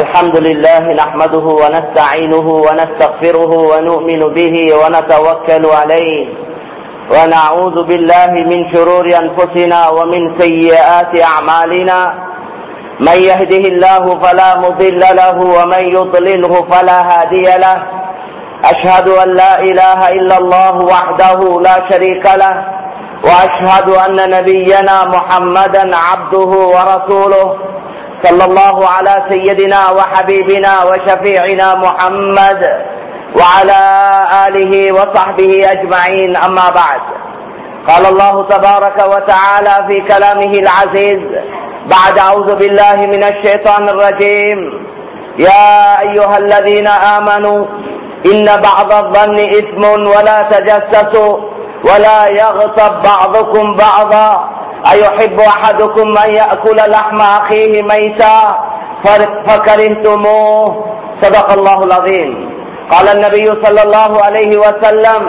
الحمد لله نحمده ونستعينه ونستغفره ونؤمن به ونتوكل عليه ونعوذ بالله من شرور أنفسنا ومن سيئات أعمالنا من يهده الله فلا مضل له ومن يضلله فلا هادي له أشهد أن لا إله إلا الله وحده لا شريك له وأشهد أن نبينا محمدا عبده ورسوله صلى الله على سيدنا وحبيبنا وشفيعنا محمد وعلى آله وصحبه أجمعين أما بعد قال الله تبارك وتعالى في كلامه العزيز بعد أعوذ بالله من الشيطان الرجيم يا أيها الذين آمنوا إن بعض الظن إثم ولا تجسسوا ولا يغتب بعضكم بعضا أيحب أحدكم أن يأكل لحم أخيه ميتا فكرهتموه صدق الله العظيم قال النبي صلى الله عليه وسلم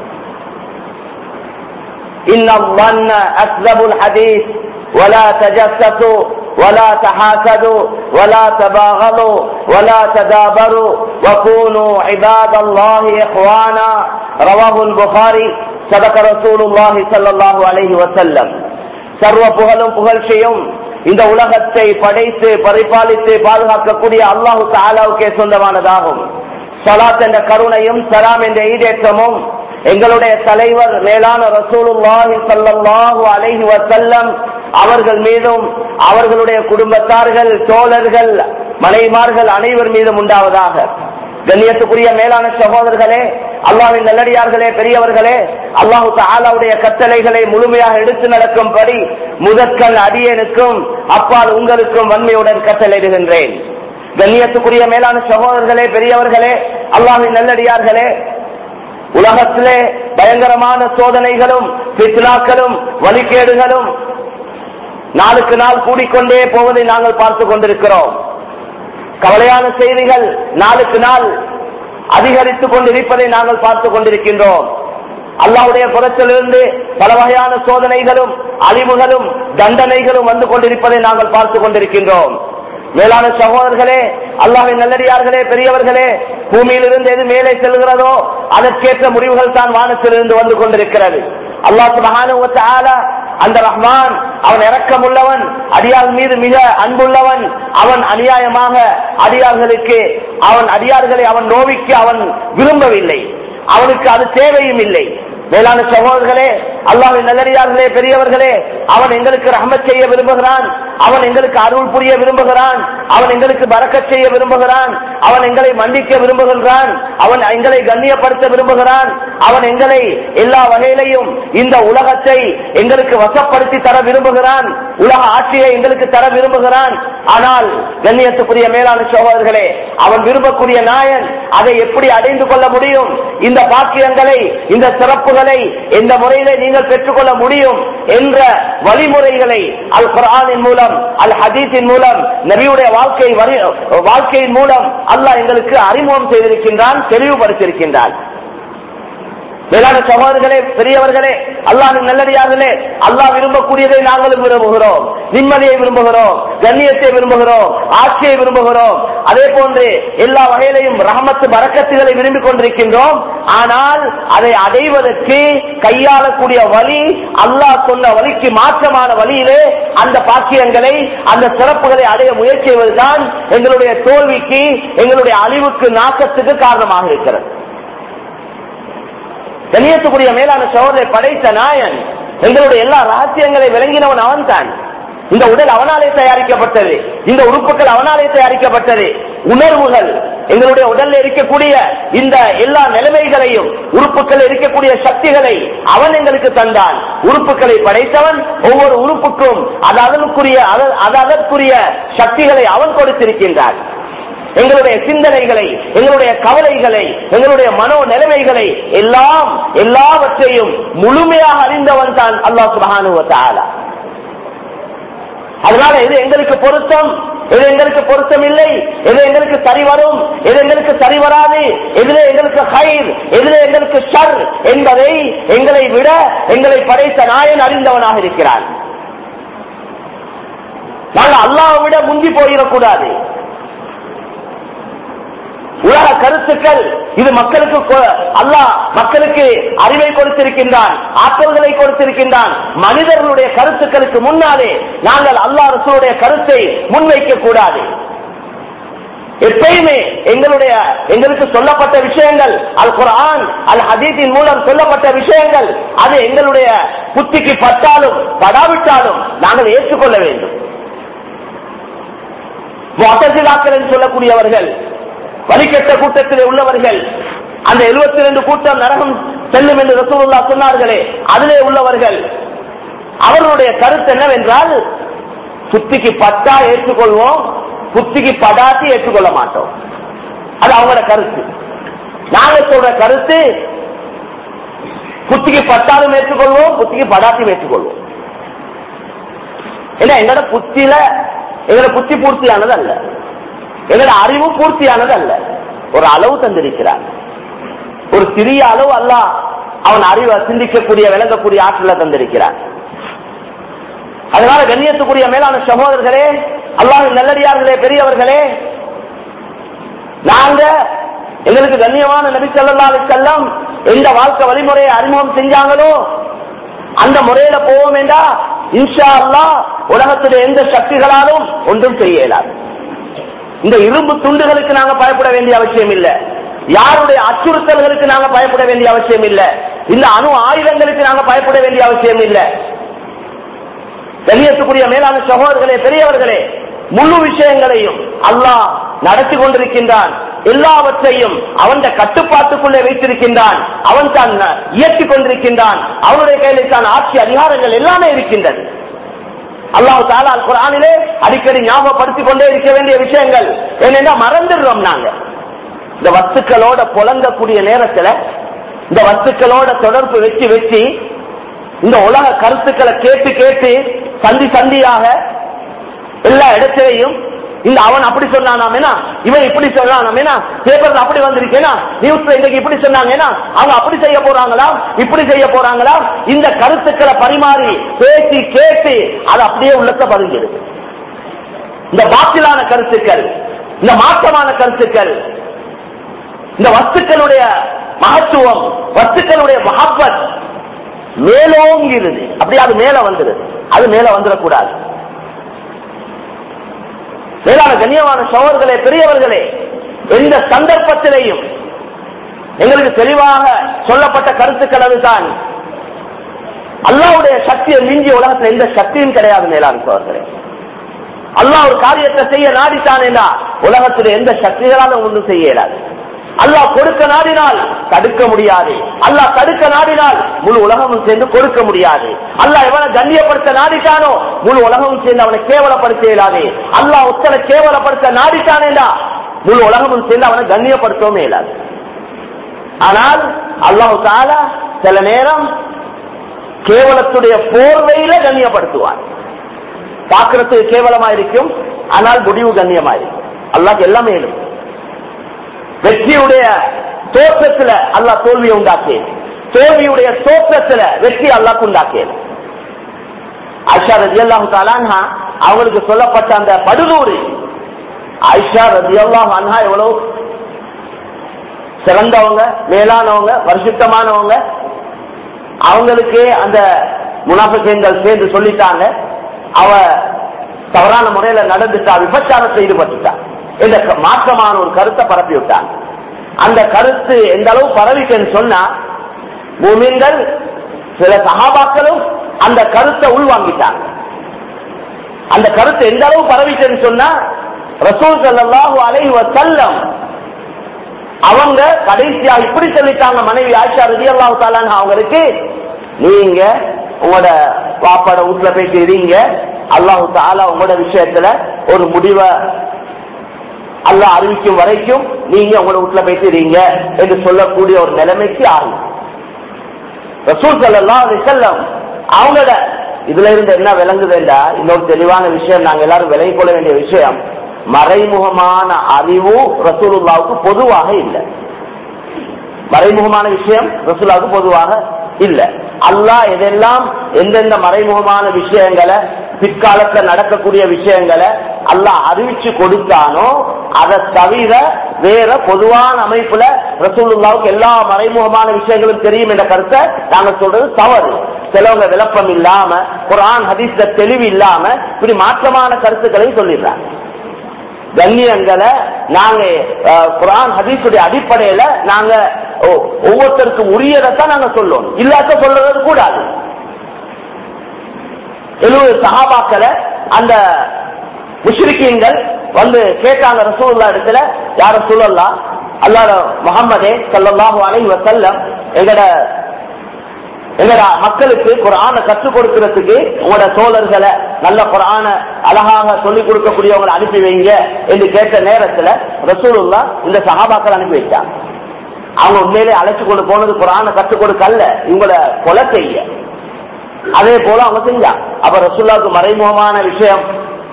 إن الظن أكذب الحديث ولا تجسسوا ولا تحاسدوا ولا تباغضوا ولا تدابروا وكونوا عباد الله إخوانا رواه البخاري صدق رسول الله صلى الله عليه وسلم சர்வ புகழும் புகழ்ச்சியும் இந்த உலகத்தை படைத்து பரிபாலித்து பாதுகாக்கக்கூடிய அல்லாஹு தாலாவுக்கே சொந்தமானதாகும் சலாத் என்ற கருணையும் சலாம் என்ற ஈடேற்றமும் எங்களுடைய தலைவர் மேலான ரசூலுல்லாஹி சல்லாஹூ அலைஹி வசல்லம் அவர்கள் மீதும் அவர்களுடைய குடும்பத்தார்கள் தோழர்கள் மனைமார்கள் அனைவர் மீதும் உண்டாவதாக கண்ணியத்துக்குரிய மேலான சகோதரர்களே அல்லாவின் நல்லடியார்களே பெரியவர்களே அல்லாஹு தாலாவுடைய கட்டளைகளை முழுமையாக எடுத்து நடக்கும்படி முதற்கண் அடியனுக்கும் அப்பால் உங்களுக்கும் வன்மையுடன் கட்டளையிடுகின்றேன் கண்ணியத்துக்குரிய மேலான சகோதரர்களே பெரியவர்களே அல்லாவின் நல்லடியார்களே உலகத்திலே பயங்கரமான சோதனைகளும் பித்னாக்களும் வழிகேடுகளும் நாளுக்கு நாள் கூடிக்கொண்டே போவதை நாங்கள் பார்த்து கொண்டிருக்கிறோம் கவலையான செய்திகள் நாளுக்கு நாள் அதிகரித்துக் கொண்டிருப்பதை நாங்கள் பார்த்து கொண்டிருக்கின்றோம் அல்லாவுடைய புறத்திலிருந்து பல வகையான சோதனைகளும் அழிவுகளும் தண்டனைகளும் வந்து கொண்டிருப்பதை நாங்கள் பார்த்து கொண்டிருக்கின்றோம் மேலான சகோதரர்களே அல்லாவின் நல்லடியார்களே பெரியவர்களே பூமியிலிருந்து எது மேலே செல்கிறதோ அதற்கேற்ற முடிவுகள் தான் வானத்திலிருந்து வந்து கொண்டிருக்கிறது அல்லாஹ் அந்த ரஹ்மான் அவன் இறக்கம் உள்ளவன் அடியார் மீது மிக அன்புள்ளவன் அவன் அநியாயமாக அடியார்களுக்கு அவன் அடியார்களை அவன் நோவிக்க அவன் விரும்பவில்லை அவனுக்கு அது தேவையும் இல்லை மேலான சகோதரர்களே அல்லாவின் நல்லடியார்களே பெரியவர்களே அவன் எங்களுக்கு ரஹமத் செய்ய விரும்புகிறான் அவன் எங்களுக்கு அருள் புரிய விரும்புகிறான் அவன் எங்களுக்கு பறக்க செய்ய விரும்புகிறான் அவன் எங்களை மன்னிக்க விரும்புகின்றான் அவன் எங்களை கண்ணியப்படுத்த விரும்புகிறான் அவன் எங்களை எல்லா வகையிலையும் இந்த உலகத்தை எங்களுக்கு வசப்படுத்தி தர விரும்புகிறான் உலக ஆட்சியை எங்களுக்கு தர விரும்புகிறான் ஆனால் கண்ணியத்துக்குரிய மேலான சகோதரர்களே அவன் விரும்பக்கூடிய நாயன் அதை எப்படி அடைந்து கொள்ள முடியும் இந்த பாக்கியங்களை இந்த சிறப்புகளை எந்த முறையிலே நீங்கள் பெற்றுக்கொள்ள முடியும் என்ற வழிமுறைகளை அல் குரானின் மூலம் அல் ஹதீஸின் மூலம் நபியுடைய வாழ்க்கை வாழ்க்கையின் மூலம் அல்லாஹ் எங்களுக்கு அறிமுகம் செய்திருக்கின்றான் தெளிவுபடுத்தியிருக்கின்றான் மேலான சகோதரர்களே பெரியவர்களே அல்லாஹின் நல்லடியார்களே அல்லாஹ் விரும்பக்கூடியதை நாங்களும் விரும்புகிறோம் நிம்மதியை விரும்புகிறோம் கண்ணியத்தை விரும்புகிறோம் ஆட்சியை விரும்புகிறோம் அதே போன்று எல்லா வகையிலையும் ரஹமத்து பறக்கத்துகளை விரும்பிக் கொண்டிருக்கின்றோம் ஆனால் அதை அடைவதற்கு கையாளக்கூடிய வழி அல்லாஹ் சொன்ன வழிக்கு மாற்றமான வழியிலே அந்த பாக்கியங்களை அந்த சிறப்புகளை அடைய முயற்சி செய்வதுதான் எங்களுடைய தோல்விக்கு எங்களுடைய அழிவுக்கு நாக்கத்துக்கு காரணமாக இருக்கிறது கண்ணியத்துக்குரிய மேலான சோதனை படைத்த நாயன் எங்களுடைய எல்லா ரகசியங்களை விளங்கினவன் அவன் தான் இந்த உடல் அவனாலே தயாரிக்கப்பட்டது இந்த உறுப்புகள் அவனாலே தயாரிக்கப்பட்டது உணர்வுகள் எங்களுடைய உடல்ல இருக்கக்கூடிய இந்த எல்லா நிலைமைகளையும் உறுப்புகள் இருக்கக்கூடிய சக்திகளை அவன் எங்களுக்கு தந்தான் உறுப்புகளை படைத்தவன் ஒவ்வொரு உறுப்புக்கும் அது அதனுக்குரிய அது அதற்குரிய சக்திகளை அவன் கொடுத்திருக்கின்றான் எங்களுடைய சிந்தனைகளை எங்களுடைய கவலைகளை எங்களுடைய மனோ நிலைமைகளை எல்லாம் எல்லாவற்றையும் முழுமையாக அறிந்தவன் தான் அல்லாஹ் சுபஹானுவத்தாலா அதனால இது எங்களுக்கு பொருத்தம் எது எங்களுக்கு பொருத்தம் இல்லை எது எங்களுக்கு சரி வரும் எது எங்களுக்கு சரி வராது எதிலே எங்களுக்கு ஹைர் எதிலே எங்களுக்கு ஷர் என்பதை எங்களை விட எங்களை படைத்த நாயன் அறிந்தவனாக இருக்கிறான் நாங்கள் அல்லாஹ்வை விட முந்தி போயிடக்கூடாது உலக கருத்துக்கள் இது மக்களுக்கு கொ- அல்லாஹ் மக்களுக்கு அறிவை கொடுத்திருக்கின்றான் ஆற்றல்களை கொடுத்திருக்கின்றான் மனிதர்களுடைய கருத்துக்களுக்கு முன்னாலே நாங்கள் அல்லாஹ் ரசூலுடைய கருத்தை முன்வைக்க கூடாது எப்பயுமே எங்களுடைய எங்களுக்கு சொல்லப்பட்ட விஷயங்கள் அல் குர்ஆன் அல் ஹதீஸின் மூலம் சொல்லப்பட்ட விஷயங்கள் அது எங்களுடைய புத்திக்கு பட்டாலும் படாவிட்டாலும் நாங்கள் ஏற்றுக்கொள்ள வேண்டும் முத்தசிலாக்கள் என்று சொல்லக்கூடியவர்கள் வழிகட்ட கூட்டத்திலே உள்ளவர்கள் அந்த 72 ரெண்டு கூட்டம் நரகம் செல்லும் என்று ரசூலுல்லா சொன்னார்களே அதிலே உள்ளவர்கள் அவர்களுடைய கருத்து என்னவென்றால் புத்திக்கு பட்டா ஏற்றுக்கொள்வோம் புத்திக்கு படாட்டி ஏற்றுக்கொள்ள மாட்டோம் அது அவங்களோட கருத்து நாங்க சொல்ற கருத்து புத்திக்கு பட்டாலும் ஏற்றுக்கொள்வோம் புத்திக்கு படாட்டியும் ஏற்றுக்கொள்வோம் ஏன்னா எங்களோட புத்தியில எங்களோட புத்தி பூர்த்தியானது அல்ல எங்களோட அறிவு பூர்த்தியானது அல்ல ஒரு அளவு தந்திருக்கிறார் ஒரு சிறிய அளவு அல்ல அவன் அறிவை சிந்திக்கக்கூடிய விளங்கக்கூடிய ஆற்றலை தந்திருக்கிறார் அதனால கண்ணியத்துக்குரிய மேலான சகோதரர்களே அல்லாஹ் நல்லடியார்களே பெரியவர்களே நாங்க எங்களுக்கு கண்ணியமான நபி ஸல்லல்லாஹு அலைஹி வஸல்லம் எந்த வாழ்க்கை வழிமுறையை அறிமுகம் செஞ்சாங்களோ அந்த முறையில போவோம் என்றா இன்ஷா அல்லாஹ் உலகத்தில் எந்த சக்திகளாலும் ஒன்றும் செய்ய இயலாது இந்த இரும்பு துண்டுகளுக்கு நாங்க பயப்பட வேண்டிய அவசியம் இல்ல யாருடைய அச்சுறுத்தல்களுக்கு நாங்க பயப்பட வேண்டிய அவசியம் இல்ல இந்த அணு ஆயுதங்களுக்கு நாங்க பயப்பட வேண்டிய அவசியம் இல்ல கண்ணியத்துக்குரிய மேலான சகோதரர்களே பெரியவர்களே முழு விஷயங்களையும் அல்லாஹ் நடத்தி கொண்டிருக்கின்றான் எல்லாவற்றையும் அவன் கட்டுப்பாட்டுக்குள்ளே வைத்திருக்கின்றான் அவன் தான் இயக்கிக் கொண்டிருக்கின்றான் அவனுடைய கையில் தான் ஆட்சி அதிகாரங்கள் எல்லாமே இருக்கின்றது அல்லாஹ் தாலா அல் குர்ஆனிலே அடிக்கடி ஞாபகப்படுத்திக் கொண்டே இருக்க வேண்டிய விஷயங்கள் ஏனென்றா மறந்துடுறோம் நாங்க இந்த வஸ்துக்களோட புலங்கக்கூடிய நேரத்துல இந்த வஸ்துக்களோட தொடர்பு வச்சு வச்சு இந்த உலக கருத்துக்களை கேட்டு கேட்டு சந்தி சந்தியாக எல்லா இடத்திலையும் இந்த அவன் அப்படி சொன்னானாமேனா இவன் இப்படி சொன்னானாமேனா பேப்பர்ல அப்படி வந்திருக்கேனா நியூஸ்ல இன்னைக்கு இப்படி சொன்னாங்கன்னா அவங்க அப்படி செய்ய போறாங்களா இப்படி செய்ய போறாங்களா இந்த கருத்துக்களை பரிமாறி பேசி கேட்டு அது அப்படியே உள்ளத்தை பதிஞ்சிருக்கு இந்த பாத்திலான கருத்துக்கள் இந்த மாற்றமான கருத்துக்கள் இந்த வஸ்துக்களுடைய மகத்துவம் வஸ்துக்களுடைய மகப்பத் மேலோங்கிருது அப்படியே அது மேல வந்துருது அது மேல வந்துடக்கூடாது மேலான கண்ணியமான சோழர்களே பெரியவர்களே எந்த சந்தர்ப்பத்திலேயும் எங்களுக்கு தெளிவாக சொல்லப்பட்ட கருத்துக்கள் அதுதான் அல்லாவுடைய சக்தியை மிஞ்சிய உலகத்தில் எந்த சக்தியும் கிடையாது மேலான சோழர்களே அல்லாஹ் ஒரு காரியத்தை செய்ய நாடித்தான் என்றா உலகத்தில் எந்த சக்திகளாலும் ஒன்றும் செய்ய இயலாது அல்லாஹ் கொடுக்க நாடினால் தடுக்க முடியாது அல்லாஹ் தடுக்க நாடினால் முழு உலகமும் சேர்ந்து கொடுக்க முடியாது அல்லாஹ் எவனை கண்ணியப்படுத்த நாடிட்டானோ முழு உலகமும் சேர்ந்து அவனை கேவலப்படுத்த இயலாது அல்லாஹ் ஒத்தனை கேவலப்படுத்த நாடிட்டானேண்டா முழு உலகமும் சேர்ந்து அவனை கண்ணியப்படுத்தவும் இயலாது ஆனால் அல்லாஹு தாலா சில நேரம் கேவலத்துடைய போர்வையில கண்ணியப்படுத்துவார் பார்க்கறதுக்கு கேவலமா இருக்கும் ஆனால் முடிவு கண்ணியமா இருக்கும் அல்லாஹ் எல்லாமே இருக்கும் வெற்றியுடைய தோற்றத்துல அல்லாஹ் தோல்வியை உண்டாக்கியது தோல்வியுடைய தோற்றத்துல வெற்றி அல்லாஹ் உண்டாக்கியது ஆயிஷா ரதி அல்லாஹு தாலான்ஹா அவங்களுக்கு சொல்லப்பட்ட அந்த படுதூறு ஆயிஷா ரதி அல்லாஹ் அன்ஹா எவ்வளவு சிறந்தவங்க மேலானவங்க பரிசுத்தமானவங்க அவங்களுக்கு அந்த முனாஃபிகங்கள் சேர்ந்து சொல்லிட்டாங்க அவ தவறான முறையில நடந்துட்டா விபச்சாரத்தில் ஈடுபட்டுட்டா இந்த க- மாற்றமான ஒரு கருத்தை பரப்பி விட்டாங்க அந்த கருத்து எந்த அளவு பரவிட்டுன்னு சொன்னா மூமின்கள் சில சகாபாக்களும் அந்த கருத்தை உள்வாங்கிட்டாங்க அந்த கருத்து எந்த அளவு பரவிட்டுன்னு சொன்னா ரசூல் ஸல்லல்லாஹு அலைஹி வஸல்லம் அவங்க கடைசியா இப்படி சொல்லிட்டாங்க மனைவி ஆயிஷா ரலியல்லாஹு தஆலா அவங்களுக்கு நீங்க உங்களோட வாப்பாட வீட்டுல போயிட்டு இருங்க அல்லாஹு தாலா உங்களோட விஷயத்துல ஒரு முடிவை அல்லாஹ் அறிவிக்கும் வரைக்கும் நீங்க உங்களோட வீட்டுல போயிட்டு இருங்க என்று சொல்லக்கூடிய ஒரு நிலைமைக்கு ஆகும் ரசூல் ஸல்லல்லாஹு அலைஹி வஸல்லம் அவங்களோட இதுல இருந்து என்ன விளங்குதுண்டா இன்னொரு தெளிவான விஷயம் நாங்க எல்லாரும் விலகிக் கொள்ள வேண்டிய விஷயம் மறைமுகமான அறிவு ரசூலுல்லாவுக்கு பொதுவாக இல்லை மறைமுகமான விஷயம் ரசூலாவுக்கு பொதுவாக இல்ல அல்லாஹ் எதெல்லாம் எந்தெந்த மறைமுகமான விஷயங்களை பிற்காலத்துல நடக்கக்கூடிய விஷயங்களை அல்லாஹ் அறிவிச்சு கொடுத்தானோ அதை தவிர வேற பொதுவான அமைப்புல ரசூலுல்லாவுக்கு எல்லா மறைமுகமான விஷயங்களும் தெரியும் என்ற கருத்தை நாங்க சொல்றது தவறு சிலவங்க விளப்பம் இல்லாம குரான் ஹதீஸ்ல தெளிவு இல்லாம இப்படி மாற்றமான கருத்துக்களையும் சொல்லிடுறாங்க கண்ணியங்களை நாங்க அஹ், குரான் ஹதீஸுடைய அடிப்படையில நாங்க ஒ- ஒவ்வொருத்தருக்கும் உரியதைத்தான் நாங்க சொல்லணும் இல்லாத சொல்றது கூடாது எழுபது சகாபாக்களை அந்த முஷ்ரிக்கீன்கள் வந்து கேட்டாங்க ரசூல்லா இடத்துல யார சொல்லலாம் அல்லாத முகம்மதே சல்லல்லாஹு அலைஹி வஸல்லம் எங்கட எங்கட மக்களுக்கு குரான கற்றுக் கொடுக்கிறதுக்கு உங்களோட தோழர்களை நல்ல குரான அழகாக சொல்லிக் கொடுக்கக்கூடியவங்களை அனுப்பி வைங்க என்று கேட்ட நேரத்துல ரசூலுல்லா இந்த சகாபாக்கள் அனுப்பி வச்சாங்க அவங்க உண்மையிலே அழைச்சு கொண்டு போனது குரான கற்றுக் கொடுக்கல்ல இவங்கள கொலை செய்ய அதே போல அவங்க செஞ்சாங்க அப்ப ரசூல்லாவுக்கு மறைமுகமான விஷயம்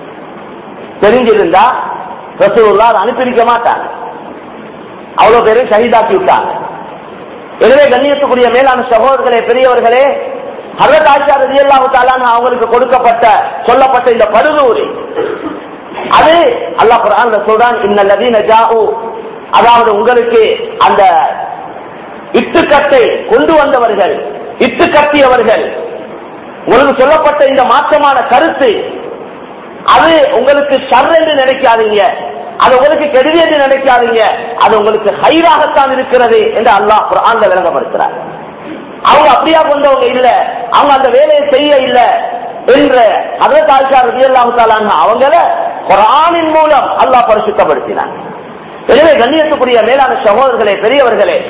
தெரிஞ்சிருந்தா ரசூலுல்லா அதை அனுப்பியிருக்க மாட்டாங்க அவ்வளவு பேரும் ஷஹீதாக்கி விட்டாங்க எனவே கண்ணியத்துக்குரிய மேலான சகோதரர்களே பெரியவர்களே ஹரத் ஆஷா ரலியல்லாஹு தஆலான்னு அவங்களுக்கு கொடுக்கப்பட்ட சொல்லப்பட்ட இந்த படுதூரி அது அல்லாஹ் குர்ஆன்ல சொல்றான் இன்னல்லதீன ஜாஉ அதாவது உங்களுக்கு அந்த இட்டுக்கட்டை கொண்டு வந்தவர்கள் இட்டு கட்டியவர்கள் உங்களுக்கு சொல்லப்பட்ட இந்த மாற்றமான கருத்து அது உங்களுக்கு ஷர் என்று நினைக்காதீங்க அது உங்களுக்கு கெடுதி என்று நினைக்காதீங்க அது உங்களுக்கு ஹைராகத்தான் இருக்கிறது என்று அல்லாஹ் குர்ஆன்ல விளங்கப்படுத்துறார் அவங்க அப்படியா கொண்டவங்க இல்ல அவங்க அந்த வேலையை செய்ய இல்ல என்ற ஹதரத் ஆயிஷா ரலியல்லாஹு தஆலா அவங்கள குர்ஆனின் மூலம் அல்லாஹ் பரிசுத்தப்படுத்தினார் எனவே கண்ணியத்துக்குரிய மேலான சகோதரர்களே பெரியவர்களே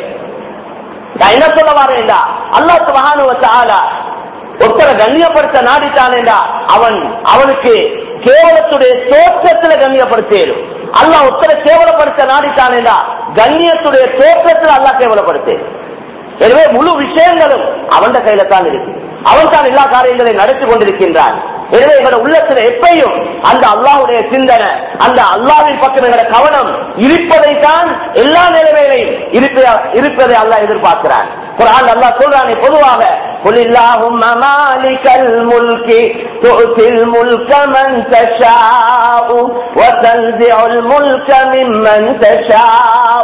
நான் என்ன சொல்ல வரேன்டா அல்லாஹ் சுபஹானு வ தஆலா ஒருத்தரை கண்ணியப்படுத்த நாடிட்டானேடா அவன் அவனுக்கு கேவலத்துடைய தோற்றத்துல கண்ணியப்படுத்தேரும் அல்லாஹ் ஒருத்தரை கேவலப்படுத்த நாடிட்டானேடா கண்ணியத்துடைய தோற்றத்துல அல்லாஹ் கேவலப்படுத்தேன் எனவே முழு விஷயங்களும் அவன் கையில தான் இருக்கு அவன் தான் எல்லா காரியங்களையும் நடத்தி கொண்டிருக்கின்றான் எனவே எங்களோட உள்ளத்துல எப்பையும் அந்த அல்லாஹ்வுடைய சிந்தனை அந்த அல்லாஹ்வின் பக்கம் எங்களோட கவனம் இருப்பதை தான் எல்லா நிலைமையிலையும் இருப்ப- இருப்பதை அல்லாஹ் எதிர்பார்க்கிறான் குர்ஆன் அல்லாஹ் சொல்றானே பொதுவாக قل اللهم مالك الملك تؤتي الملك من تشاء وتنزع الملك ممن تشاء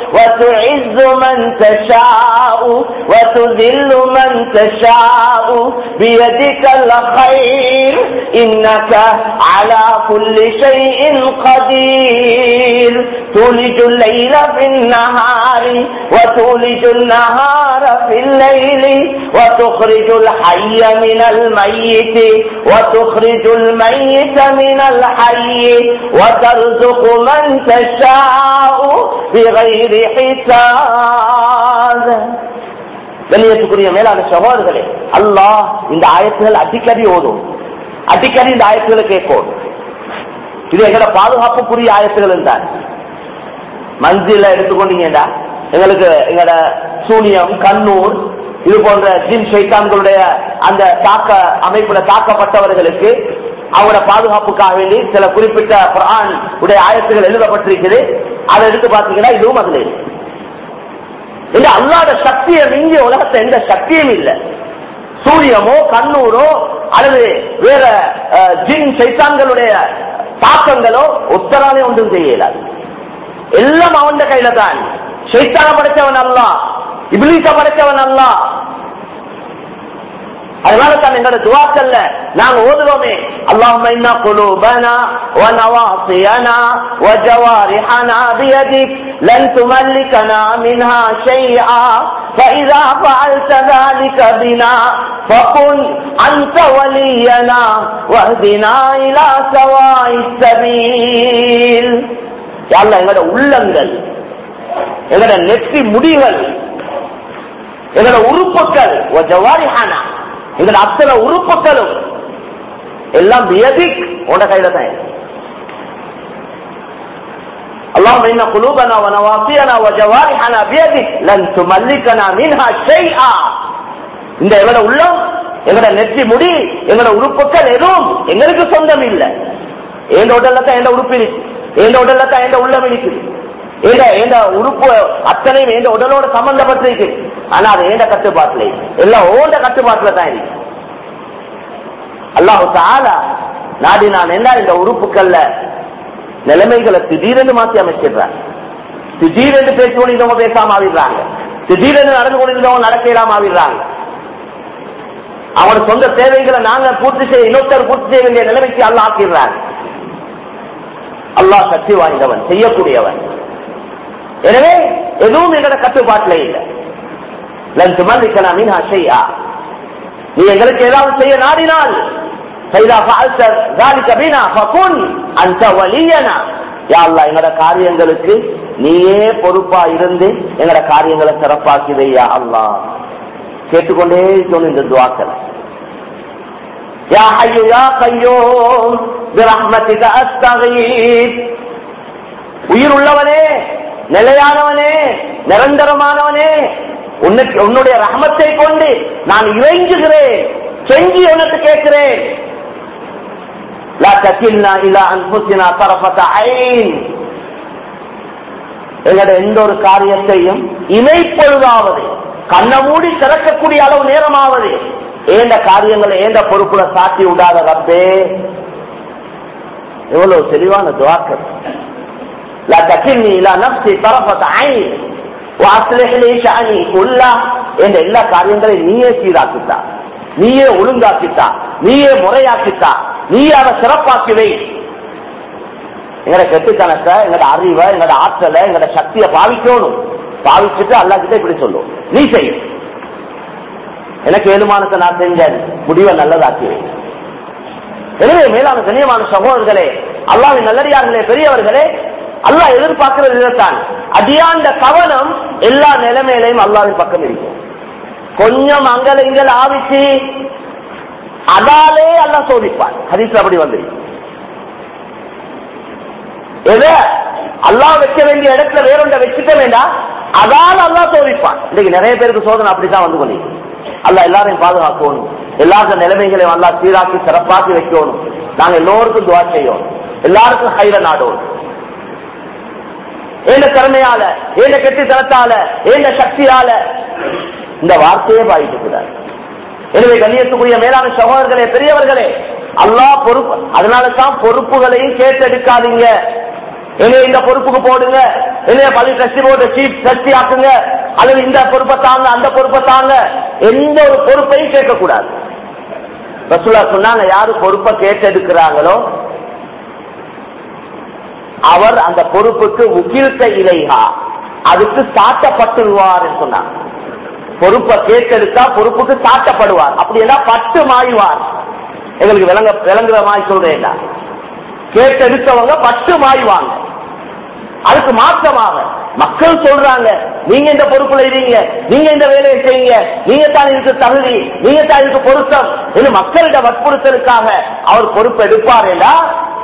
وتعز من تشاء وتذل من تشاء بيدك الخير إنك على كل شيء قدير تولج الليل في النهار وتولج النهار في الليل وتخرج الحي من الميت وتخرج الميت من الحي وترزق من تشاء بغير حساب கண்ணியத்துக்குரிய மேலான சகோதரர்களே அல்லாஹ் இந்த ஆயத்துகள் அடிக்கடி ஓதும் அடிக்கடி இந்த ஆயத்துகளை கேட்கும் இது எங்களோட பாதுகாப்புக்குரிய ஆயத்துகள் தான் மஞ்சில எடுத்துக்கொண்டீங்கடா எங்களுக்கு எங்களோட சூனியம் கண்ணூர் இது போன்ற ஜின் சைத்தான்களுடைய அந்த தாக்க அமைப்புல தாக்கப்பட்டவர்களுக்கு அவங்களோட பாதுகாப்புக்காக வேண்டி சில குறிப்பிட்ட குர்ஆன் உடைய ஆயத்துகள் எழுதப்பட்டிருக்குது அதை எடுத்து பார்த்தீங்கன்னா இதுவும் அதுல இருக்கு இந்த அல்லாத சக்தியை மிஞ்சிய உலகத்தை எந்த சக்தியும் இல்லை சூரியமோ கண்ணூரோ அல்லது வேற அஹ், ஜின் சைத்தான்களுடைய தாக்கங்களோ உத்தராலே ஒன்றும் செய்ய இயலாது எல்லாம் அவன் கையில தான் சைத்தான படைச்சவன் அல்ல இபிலிச படைச்சவன் அல்ல அதனால தான் எங்களோட துவாக்கல்ல நாங்க ஓதுவோமே اللهم إن قلوبنا ونواصينا وجوارحنا بيدك لن تملكنا منها شيئا فإذا فعلت ذلك بنا فقل أنت ولينا واهدنا إلى سواء السبيل يا الله எங்களோட உள்ளங்கள் எங்களோட நெற்றி முடிகள் எங்களோட உறுப்புகள் ஜவாரிஹானா எங்களோட அத்தனை உறுப்புகளும் எல்லாம் வியதிக் உன கையில தான் இருக்கு. اللهم إن قلوبنا ونواصينا وجوارحنا بيدك لن تملكنا منها شيئا இந்த எங்களோட உள்ளம் எங்களோட நெற்றி முடி எங்களோட உறுப்புகள் எதுவும் எங்களுக்கு சொந்தம் இல்லை எந்த உடல்ல தான் எந்த உறுப்பு இருக்கு எந்த உடல்ல தான் எந்த உள்ளம் இருக்குது ஏண்ட ஏண்ட உறுப்பு அத்தனையும் எந்த உடலோட சம்பந்தப்பட்டிருக்கு ஆனா அது ஏண்ட கட்டுப்பாட்டுல இல்லை. எல்லாம் ஓண்ட கட்டுப்பாட்டுல தான் இருக்கு அல்லாஹு தாலா நாடி நான் என்ன இந்த உறுப்புகள்ல நிலைமைகளை திடீரென்று மாற்றி அமைச்சிடுறான் திடீரென்று பேசிக் கொண்டிருந்தவங்க பேசாம ஆவிடுறாங்க திடீரென்று நடந்து கொண்டிருந்தவங்க நடக்க இல்லாம ஆவிடுறாங்க அவனோட சொந்த தேவைகளை நாங்க பூர்த்தி செய்ய இன்னொருத்தர் பூர்த்தி செய்ய வேண்டிய நிலைமைக்கு அல்ல ஆக்கிடுறாங்க அல்லாஹ் சக்தி வாய்ந்தவன் செய்யக்கூடியவன் எனவே எதுவும் எங்களோட கட்டுப்பாட்டில் இல்லை லன் துமல்லிக்கலாம் மீன் செய்யா நீ எங்களுக்கு ஏதாவது செய்ய நாடினால் فإذا فعلت ذلك بنا فكن أنت ولينا யா அல்லாஹ் எங்கட காரியங்களுக்கு நீயே பொறுப்பா இருந்து எங்கட காரியங்களை சிறப்பாக்கி வையா அல்லாஹ் கேட்டுக்கொண்டே இருக்கணும் இந்த துவாக்களை யா ஹய்யு யா கய்யூம் பிரஹ்மதிக அஸ்தகீத் உயிர் உள்ளவனே நிலையானவனே நிரந்தரமானவனே உன்னுக்கு உன்னுடைய ரஹமத்தை கொண்டு நான் இறைஞ்சுகிறேன் செஞ்சு உனக்கு கேட்கிறேன் லா தக்கில்னா இல்லா அன்புசினா தரப்பட்ட ஐன் எங்களோட எந்த ஒரு காரியத்தையும் இமைப்பொழுதாவது கண்ண மூடி திறக்கக்கூடிய அளவு நேரமாவது ஏந்த காரியங்களை ஏந்த பொறுப்புல சாட்டி விடாத ரப்பே எவ்வளவு தெளிவான துவாக்கள் لا تكلني الى نفسي طرفة عين واصلح لي شأني كله என்ற எல்லா காரியங்களையும் நீயே சீராக்கிட்டா நீயே ஒழுங்காக்கிட்டா நீயே முறையாக்கிட்டா நீயே அதை சிறப்பாக்கி வை எங்கட கெட்டுத்தனத்தை எங்கட அறிவை எங்கட ஆற்றலை எங்கட சக்தியை பாவிக்கணும் பாவிச்சுட்டு அல்லா கிட்ட இப்படி சொல்லும் நீ செய் எனக்கு ஏழுமானத்தை நான் செஞ்சேன் முடிவை நல்லதாக்கி வை எனவே மேலான கண்ணியமான சகோதரர்களே அல்லாவின் நல்லடியார்களே பெரியவர்களே அல்லாஹ் எதிர்பார்க்கிறது இதுதான் அடியாண்ட கவனம் எல்லா நிலைமையிலையும் அல்லாவின் பக்கம் இருக்கும் கொஞ்சம் அங்கல இங்கல ஆவிச்சு அதாலே அல்லாஹ் சோதிப்பான் ஹதீஸ்ல அப்படி வந்துருக்கு எத அல்லாஹ் வைக்க வேண்டிய இடத்துல வேறொண்ட வச்சுக்க வேண்டாம் அதால அல்லாஹ் சோதிப்பான் இன்னைக்கு நிறைய பேருக்கு சோதனை அப்படித்தான் வந்து கொண்டு அல்லாஹ் எல்லாரையும் பாதுகாக்கணும் எல்லாருக்கும் நிலைமைகளையும் அல்லாஹ் சீராக்கி சிறப்பாக்கி வைக்கணும் நாங்க எல்லோருக்கும் துவா செய்யணும் எல்லாருக்கும் கையில நாடணும் ஏந்த திறமையால ஏந்த கெட்டித்தனத்தால ஏந்த சக்தியால இந்த வார்த்தையே பாதிக்கக்கூடாது எனவே கண்ணியத்துக்குரிய மேலான சகோதரர்களே பெரியவர்களே அல்லாஹ் பொறுப்பு அதனால தான் பொறுப்புகளையும் கேட்டெடுக்காதீங்க என்னைய இந்த பொறுப்புக்கு போடுங்க என்னைய பள்ளி ட்ரஸ்டி போட்டு சீஃப் ட்ரஸ்டி ஆக்குங்க அல்லது இந்த பொறுப்பை தாங்க அந்த பொறுப்பை தாங்க எந்த ஒரு பொறுப்பையும் கேட்கக்கூடாது ரசூலா சொன்னாங்க யாரு பொறுப்பை கேட்டெடுக்கிறாங்களோ அவர் அந்த பொறுப்புக்கு உகிழ்த்த இலைகா அதுக்கு சாட்டப்பட்டுருவார் சொன்னார் பொறுப்பை கேட்டெடுத்தா பொறுப்புக்கு சாட்டப்படுவார் அப்படி எல்லாம் பட்டு மாய்வார் எங்களுக்கு விளங்க விளங்குற மாதிரி சொல்றேன் கேட்டெடுத்தவங்க பட்டு மாய்வாங்க அதுக்கு மாற்றமாக மக்கள் சொல்றாங்க நீங்க இந்த பொறுப்புல இருங்க நீங்க இந்த வேலையை செய்யுங்க நீங்க தான் இதுக்கு தகுதி நீங்க தான் இதுக்கு பொருத்தம் இது மக்களிட வற்புறுத்தலுக்காக அவர் பொறுப்பு எடுப்பார் என்றா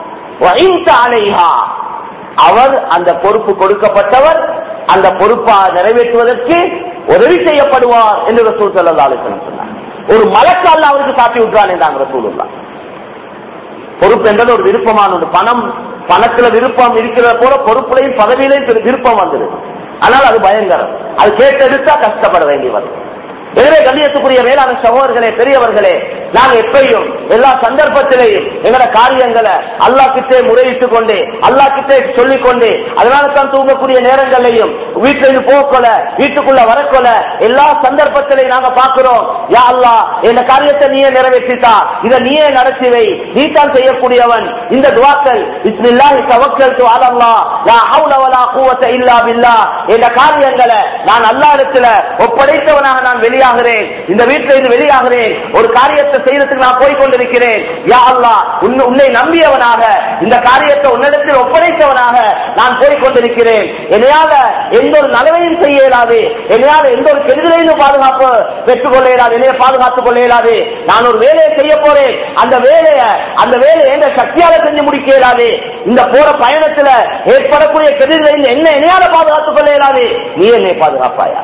அலைஹா அவர் அந்த பொறுப்பு கொடுக்கப்பட்டவர் அந்த பொறுப்பா நிறைவேற்றுவதற்கு உதவி செய்யப்படுவார் என்று ரசூல் சல்லா அலிஸ்லம் சொன்னார் ஒரு மலக்கால் அவருக்கு சாத்தி விட்டுறான் என்றாங்க ரசூலுல்லா பொறுப்பு என்பது ஒரு விருப்பமான ஒரு பணம் பணத்துல விருப்பம் இருக்கிற போல பொறுப்புலையும் பதவியிலையும் விருப்பம் வந்துடுது ஆனால் அது பயங்கரம் அது கேட்டெடுத்தா கஷ்டப்பட வேண்டி வரும் எனவே கண்ணியத்துக்குரிய மேலான சகோதரர்களே பெரியவர்களே நாங்க எப்பயும் எல்லா சந்தர்ப்பத்திலேயும் எங்கட காரியங்களை அல்லா கிட்டே முறையிட்டுக் கொண்டு அல்லா கிட்டே சொல்லிக் கொண்டு அதனால தான் தூங்கக்கூடிய நேரங்களையும் வீட்டுல இருந்து போக்கொல வீட்டுக்குள்ள வரக்கொல எல்லா சந்தர்ப்பத்திலையும் நாங்க பாக்குறோம் யா அல்லா இந்த காரியத்தை நீயே நிறைவேற்றித்தா இதை நீயே நடத்தி வை நீ தான் செய்யக்கூடியவன் இந்த துவாக்கள் இஸ்மில்லாஹி தவக்கல் து அலல்லா லா ஹவுல வலா குவத்த இல்லா பில்லா இந்த காரியங்களை நான் அல்லா இடத்துல ஒப்படைத்தவனாக நான் வெளியாகிறேன் இந்த வீட்டில இருந்து வெளியாகிறேன் ஒரு காரியத்தை செய்யறதுக்கு நான் போய் கொண்டிருக்கிறேன் யா அல்லா உன்னை உன்னை நம்பியவனாக இந்த காரியத்தை உன்னிடத்தில் ஒப்படைத்தவனாக நான் போய் கொண்டிருக்கிறேன் என்னையால எந்த ஒரு நலவையும் செய்ய இயலாது என்னையால எந்த ஒரு கெடுதலையும் பாதுகாப்பு பெற்றுக் கொள்ள இயலாது என்னைய பாதுகாத்துக் கொள்ள இயலாது நான் ஒரு வேலையை செய்ய போறேன் அந்த வேலையை அந்த வேலையை எந்த சக்தியால செஞ்சு முடிக்க இயலாது இந்த போற பயணத்துல ஏற்படக்கூடிய கெடுதலையும் என்ன என்னையால பாதுகாத்துக் கொள்ள இயலாது நீ என்னை பாதுகாப்பாயா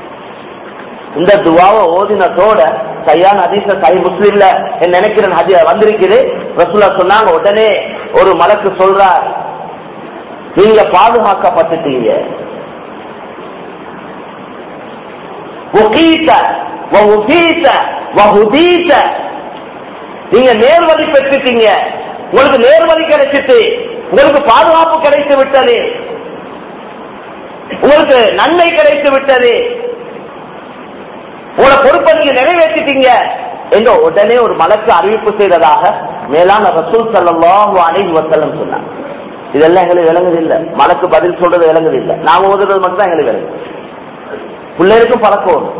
இந்த துவாவை ஓதினத்தோட கையான அதிச கை முஸ்லீம்ல நினைக்கிறேன் ஹதி வந்திருக்குது ரசூலா சொன்னாங்க உடனே ஒரு மலக்கு சொல்றார் நீங்க பாதுகாக்கப்பட்டுட்டீங்க நீங்க நேர்வழி பெற்றுட்டீங்க உங்களுக்கு நேர்வழி கிடைச்சிட்டு உங்களுக்கு பாதுகாப்பு கிடைத்து விட்டது உங்களுக்கு நன்மை கிடைத்து விட்டது உங்களோட பொறுப்பை நீங்க நிறைவேற்றிட்டீங்க என்று உடனே ஒரு மலக்கு அறிவிப்பு செய்ததாக மேலான ரசூல் சல்லாஹு அலைஹி வசல்லம் சொன்னார் இதெல்லாம் எங்களுக்கு விளங்குது இல்ல மலக்கு பதில் சொல்றது விளங்குது இல்ல நாங்க ஓதுறது மட்டும் தான் எங்களுக்கு விளங்குது பிள்ளைகளுக்கும் பழக்கம் வரும்.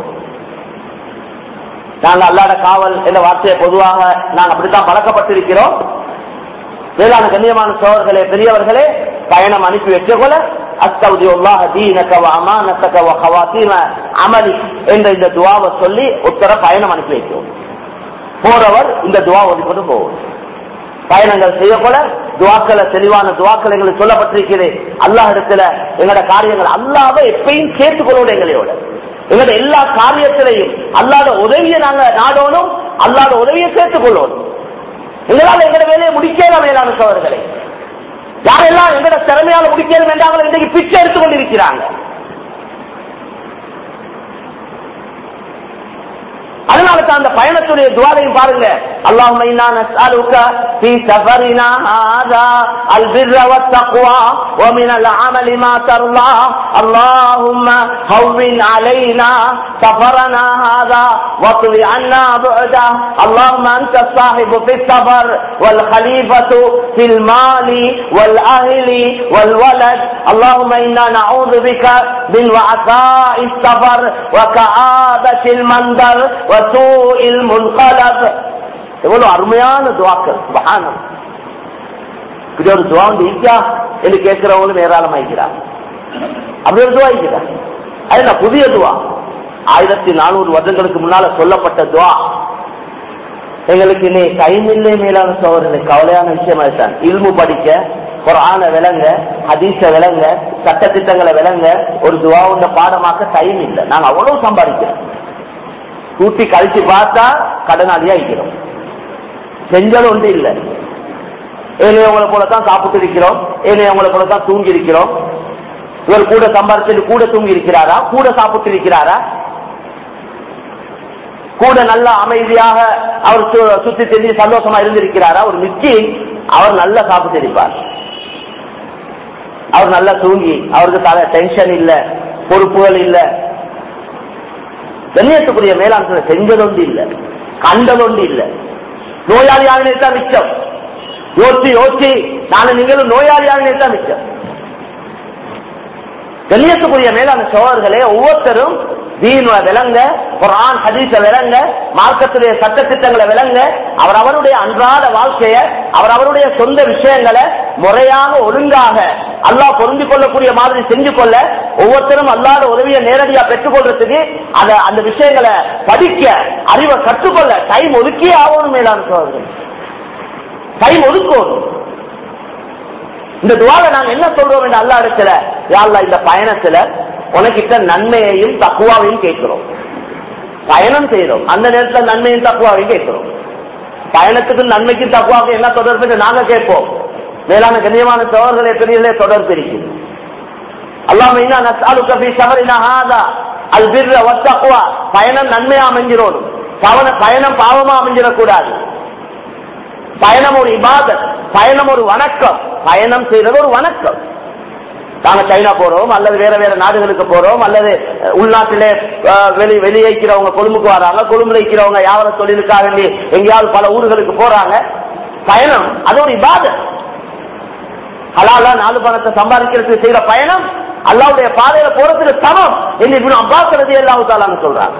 நாங்க அல்லாட காவல் என்ற வார்த்தையை பொதுவாக நாங்க அப்படித்தான் பழக்கப்பட்டிருக்கிறோம் மேலான கண்ணியமான சோழர்களே பெரியவர்களே பயணம் அனுப்பி வச்ச போல அஸ்தவுதியுல்லாஹ தீனக வ அமானத்தக வ ஹவாத்தீம அமலி என்ற இந்த துவாவை சொல்லி உத்தர பயணம் அனுப்பி வைக்கிறோம் போறவர் இந்த துவா ஓதிக்கொண்டு போவோம் பயணங்கள் செய்ய போல துவாக்களை தெளிவான துவாக்கள் எங்களுக்கு சொல்லப்பட்டிருக்கிறது அல்லாஹ் இடத்துல எங்களோட காரியங்கள் அல்லாவை எப்பயும் சேர்த்துக்கொள்ளோட எங்களையோட எங்களோட எல்லா காரியத்திலையும் அல்லாத உதவியை நாங்க நாடோனும் அல்லாத உதவியை சேர்த்துக் கொள்ளணும் எங்களால் எங்களோட வேலையை முடிக்கலாம் மேலான சோழர்களை யாரெல்லாம் எங்களோட திறமையால முடிக்கணும் என்றாங்களோ இன்றைக்கு பிச்சை எடுத்துக் கொண்டிருக்கிறாங்க அதனால தான் அந்த பயணத்துடைய துவாரையும் பாருங்க اللهم انا نسالك في سفرنا هذا البر والتقوى ومن العمل ما ترضى اللهم هون علينا سفرنا هذا واطل عنا بعده اللهم انت الصاحب في السفر والخليفه في المال والاهل والولد اللهم انا نعوذ بك من وعثاء السفر وكآبة المنظر وسوء المنقلب எவ்வளவு அருமையான துவாக்கள் சுபஹானம் இப்படி ஒரு துவா வந்து ஈக்கா என்று கேட்கிறவங்களும் ஏராளமாய்க்கிறார் அப்படி ஒரு துவா இருக்கிறார் அது என்ன புதிய துவா ஆயிரத்தி நானூறு வருடங்களுக்கு முன்னால சொல்லப்பட்ட துவா எங்களுக்கு இனி டைம் இல்லை மேலான சோதனை கவலையான விஷயமா தான் இல்மு படிக்க குரான விளங்க ஹதீஸ விளங்க சட்டத்திட்டங்களை விளங்க ஒரு துவாவுண்ட பாடமாக்க டைம் இல்லை நாங்க அவ்வளவு சம்பாதிக்கிறோம் கூட்டி கழிச்சு பார்த்தா கடனாளியா இருக்கிறோம் செஞ்சல் ஒன்று இல்லை ஏனையவங்களை போலத்தான் சாப்பிட்டு இருக்கிறோம் ஏனையவங்களை போலத்தான் தூங்கி இருக்கிறோம் இவர் கூட சம்பாதிச்சுட்டு கூட தூங்கி இருக்கிறாரா கூட சாப்பிட்டு இருக்கிறாரா கூட நல்ல அமைதியாக அவர் சு- சுத்தி தெரிஞ்சு சந்தோஷமா இருந்திருக்கிறாரா ஒரு மிஸ்கி அவர் நல்லா சாப்பிட்டு இருப்பார் அவர் நல்லா தூங்கி அவருக்கு தலை டென்ஷன் இல்ல பொறுப்புகள் இல்ல கண்ணியத்துக்குரிய மேலாண்மை செஞ்சதொண்டு இல்ல கண்டதொண்டு இல்ல நோயாளியாக தான் மிச்சம் யோசிச்சு யோசிச்சு நாளை நீங்களும் நோயாளியாக தான் மிச்சம் கண்ணியத்துக்குரிய மேலான சோழர்களே ஒவ்வொருத்தரும் தீன விளங்க குரான் ஹதீஸ விளங்க மார்க்கத்துடைய சட்டத்திட்டங்களை விளங்க அவர் அவருடைய அன்றாட வாழ்க்கைய அவர் அவருடைய சொந்த விஷயங்களை முறையாக ஒழுங்காக அல்லாஹ் பொருந்தி கொள்ளக்கூடிய மாதிரி செஞ்சு கொள்ள ஒவ்வொருத்தரும் அல்லாத உதவியை நேரடியா பெற்றுக் கொள்றதுக்கு அத அந்த விஷயங்களை படிக்க அறிவை கற்றுக்கொள்ள டைம் ஒதுக்கியே ஆகணும் மேலான சோழர்கள் டைம் ஒதுக்கணும் இந்த துவால நாங்க என்ன சொல்றோம் என்று அல்லா இடத்துல யா அல்லாஹ் இந்த பயணத்துல உனக்கிட்ட நன்மையையும் தக்குவாவையும் கேட்கிறோம் பயணம் செய்யறோம் அந்த நேரத்துல நன்மையும் தக்குவாவையும் கேட்கிறோம் பயணத்துக்கு நன்மைக்கும் தக்குவாவுக்கும் என்ன தொடர்பு என்று நாங்க கேட்போம் மேலான கண்ணியமான சோழர்களே பெரியலே தொடர்பு இருக்கு அல்லாம இன்னா நஸ்அலுக ஃபீ ஷஹரினா ஹாதா அல் பிர்ர வத்தக்வா பயணம் நன்மையா அமைஞ்சிரோடும் பவன பயணம் பாவமா அமைஞ்சிடக்கூடாது பயணம் ஒரு இபாதத் பயணம் ஒரு வணக்கம் பயணம் செய்யறது ஒரு வணக்கம் நாங்க சைனா போறோம் அல்லது வேற வேற நாடுகளுக்கு போறோம் அல்லது அஹ், உள்நாட்டிலே அஹ், வெளி வெளியேக்கிறவங்க கொழும்புக்கு வராங்க கொழும்புல இருக்கிறவங்க யாவர தொழிலுக்காக வேண்டி எங்கேயாவது பல ஊர்களுக்கு போறாங்க பயணம் அது ஒரு இபாதத் ஹலாலா நாலு பணத்தை சம்பாதிக்கிறதுக்கு செய்யற பயணம் அல்லாவுடைய பாதையில போறதுக்கு சமம் என்று இப்னு அப்பாஸ் ரலியல்லாஹு தஆலான்னு சொல்றாங்க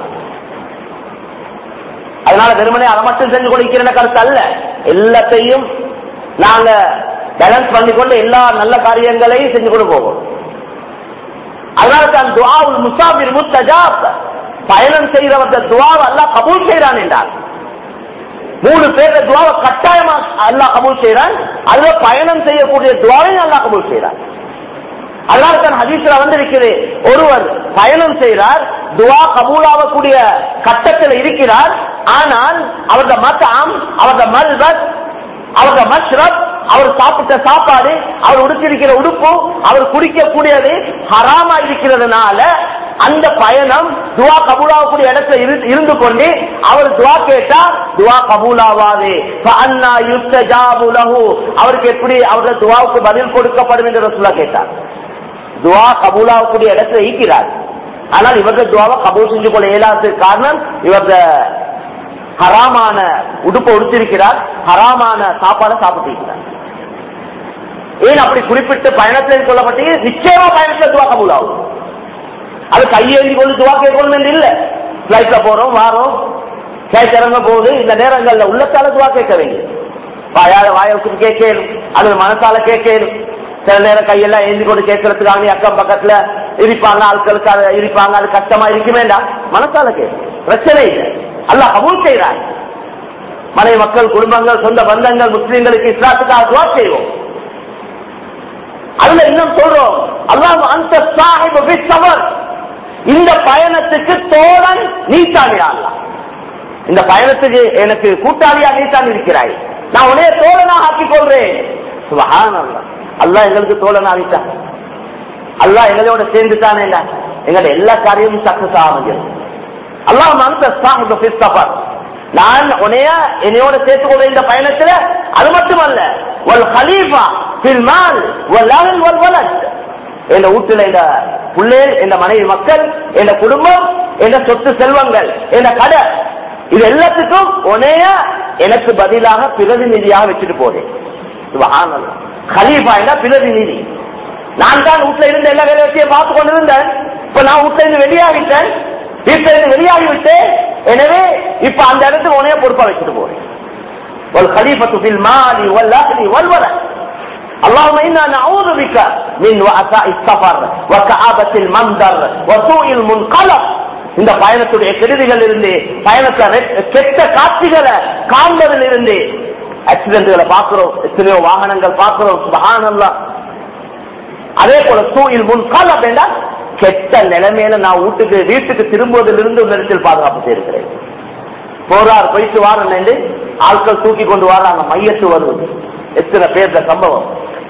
அதனால வெறுமனே அதை மட்டும் செஞ்சு கொண்டிருக்கிற கருத்து அல்ல எல்லாத்தையும் நாங்க பேலன்ஸ் பண்ணிக்கொண்டு எல்லா நல்ல காரியங்களையும் செஞ்சு கொண்டு போவோம் அதனால தான் துவாவுல் முசாபிர் முத்தஜாப் பயணம் செய்கிறவர்கள் துவாவை அல்லாஹ் கபூல் செய்கிறான் என்றார் மூணு பேர்ல துவாவை கட்டாயமா அல்லாஹ் கபூல் செய்யறான் அதுல பயணம் செய்யக்கூடிய துவாவையும் அல்லாஹ் கபூல் செய்யறான் அதனால தான் ஹதீஸ்ல வந்திருக்கிறது ஒருவர் பயணம் செய்கிறார் துவா கபூலாகக்கூடிய கட்டத்தில் இருக்கிறார் ஆனால் அவரது மத்தாம் அவரது மல்பத் அவரது மஷ்ரப் அவர் சாப்பிட்ட சாப்பாடு அவர் உடுத்திருக்கிற உடுப்பு அவர் குடிக்கக்கூடியது ஹராமா இருக்கிறதுனால அந்த பயணம் துவா கபூலாகக்கூடிய இடத்துல இரு- இருந்து கொண்டு அவர் துவா கேட்டா துவா கபூலாவாது ஃபஅன்னா யுஸ்தஜாபு லஹு. அவருக்கு எப்படி அவருடைய துவாவுக்கு பதில் கொடுக்கப்படும் என்று ரசூலா கேட்டார் துவா கபூலாகக்கூடிய இடத்துல ஈக்கிறார் ஆனால் இவர்கள் துவாவை கபூல் செஞ்சு கொள்ள இயலாததுக்கு காரணம் இவரது ஹராமான உடுப்பை உடுத்திருக்கிறார் ஹராமான சாப்பாடை சாப்பிட்டு இருக்கிறார் ஏன் அப்படி குறிப்பிட்டு பயணத்தில் சொல்லப்பட்டு நிச்சயமா பயணத்தில் துவா கபூல் ஆகும் அது கையேந்தி கொண்டு துவா கேட்கணும் என்று இல்லை பிளைட்ல போறோம் வாரோம் பிளைட் இறங்க போகுது இந்த நேரங்கள்ல உள்ளத்தால துவா கேட்க வேண்டியது வாயால வாய வச்சுட்டு கேட்கணும் அல்லது மனசால கேட்கணும் சில நேரம் கையெல்லாம் ஏந்தி கொண்டு கேட்கறதுக்காக அக்கம் பக்கத்துல இருப்பாங்க ஆட்களுக்கு அது இருப்பாங்க அது கஷ்டமா இருக்க வேண்டாம் மனசால கேட்கும் பிரச்சனை இல்லை அல்லாஹ் கபூல் செய்யறாங்க மனை மக்கள் குடும்பங்கள் சொந்த பந்தங்கள் முஸ்லீம்களுக்கு இஸ்லாத்துக்காக துவா செய்வோம் அதுல இன்னும் சொல்றோம் அல்லாஹ் அந்த சாஹிப் பிஸ்ஸவர் இந்த பயணத்துக்கு தோழன் நீத்தானியா அல்லாஹ் இந்த பயணத்துக்கு எனக்கு கூட்டாளியா நீத்தான் இருக்கிறாய் நான் உடைய தோழனாக ஆக்கிக் கொள்றேன் சுபஹான் அல்லாஹ் அல்லாஹ் எங்களுக்கு தோழன் ஆகிட்டான் அல்லாஹ் எங்களோட சேர்ந்துட்டானே இல்ல எங்களோட எல்லா காரியமும் சக்சஸ் ஆகுது அல்லாஹ் அந்த சாஹிப் பிஸ்ஸவர் நான் உனைய என்னையோட சேர்த்துக் கொள்ற இந்த பயணத்துல அது மட்டுமல்ல வல் ஹலீஃபா ஃபில் மால் வல் அஹல் வல் வலத் என்ற வீட்டுல இந்த பிள்ளைகள் இந்த மனைவி மக்கள் என்ற குடும்பம் என்ற சொத்து செல்வங்கள் என்ற கடை இது எல்லாத்துக்கும் உனைய எனக்கு பதிலாக பிரதிநிதியாக வச்சுட்டு போறேன் சுபஹானல்லாஹ். ஹலீஃபா என்ற பிரதிநிதி நான் தான் வீட்டுல இருந்த எல்லா வேலையத்தையும் பார்த்து கொண்டிருந்தேன் இப்ப நான் வீட்டுல இருந்து வெளியாகிட்டேன் வீட்டுல இருந்து வெளியாகிவிட்டேன் எனவே இப்ப அந்த இடத்துக்கு உனைய பொறுப்பா வச்சுட்டு போறேன் والخليفة في المال والأهل والولد اللهم إنا نعوذ بك من وعثاء السفر وكآبة المنظر وسوء المنقلب இந்த பயணத்துடைய கெடுதிகள் இருந்து பயணத்தை ரெ- கெட்ட காட்சிகளை காண்பதில் இருந்து ஆக்சிடென்ட்களை பார்க்கிறோம் எத்தனையோ வாகனங்கள் பார்க்கிறோம் சுபஹானல்லாஹ் அதே போல சூழல் முன் காலம் வேண்டாம் கெட்ட நிலைமையில நான் வீட்டுக்கு வீட்டுக்கு திரும்புவதிலிருந்து ஒரு இடத்தில் பாதுகாப்பு செய்திருக்கிறேன் போறார் போயிட்டு வாரம் என்று ஆட்கள் தூக்கி கொண்டு வராங்க மையத்து வருவது எத்தனை பேர்த சம்பவம்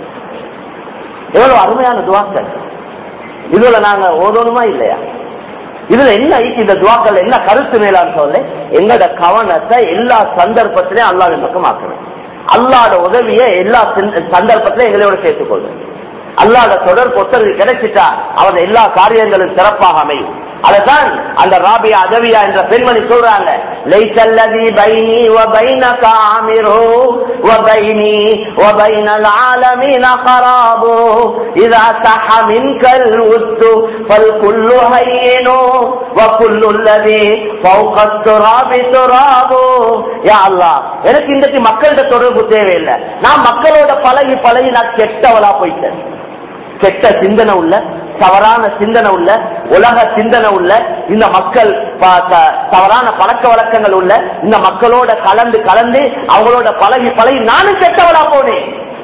எவ்வளவு அருமையான துவாக்கள் இதுல நாங்க ஓதணுமா இல்லையா இதுல என்ன ஐக்கு இந்த துவாக்கள் என்ன கருத்து மேலான்னு சொல்ல எங்களோட கவனத்தை எல்லா சந்தர்ப்பத்திலையும் அல்லாவின் பக்கம் ஆக்கணும் அல்லாட உதவியை எல்லா சிந்த- சந்தர்ப்பத்திலையும் எங்களோட சேர்த்துக் கொள்ளும் அல்லாத தொடர்பு ஒத்தருக்கு கிடைச்சிட்டா அவன் எல்லா காரியங்களும் சிறப்பாக அமையும் அதுதான் அந்த ராபியா அதவியா என்ற பெண்மணி சொல்றாங்க லைசல்லதி பைனி வ பைனக ஆமிரு வ பைனி வ பைனல் ஆலமீன கராபு இதா சஹ மின்கல் உத்து ஃபல் குல்லு ஹையினு வ குல்லு அல்லதி ஃபௌக துராபி துராபு யா அல்லாஹ் எனக்கு இன்றைக்கு மக்கள்கிட்ட தொடர்பு தேவையில்லை நான் மக்களோட பழகி பழகி நான் கெட்டவளா போயிட்டேன் கெட்ட சிந்தனை உள்ள தவறான சிந்தனை உள்ள உலக சிந்தனை உள்ள இந்த மக்கள் ப- த- தவறான பழக்க வழக்கங்கள் உள்ள இந்த மக்களோட கலந்து கலந்து அவங்களோட பழகி பழகி நானும் கெட்டவளா போனேன்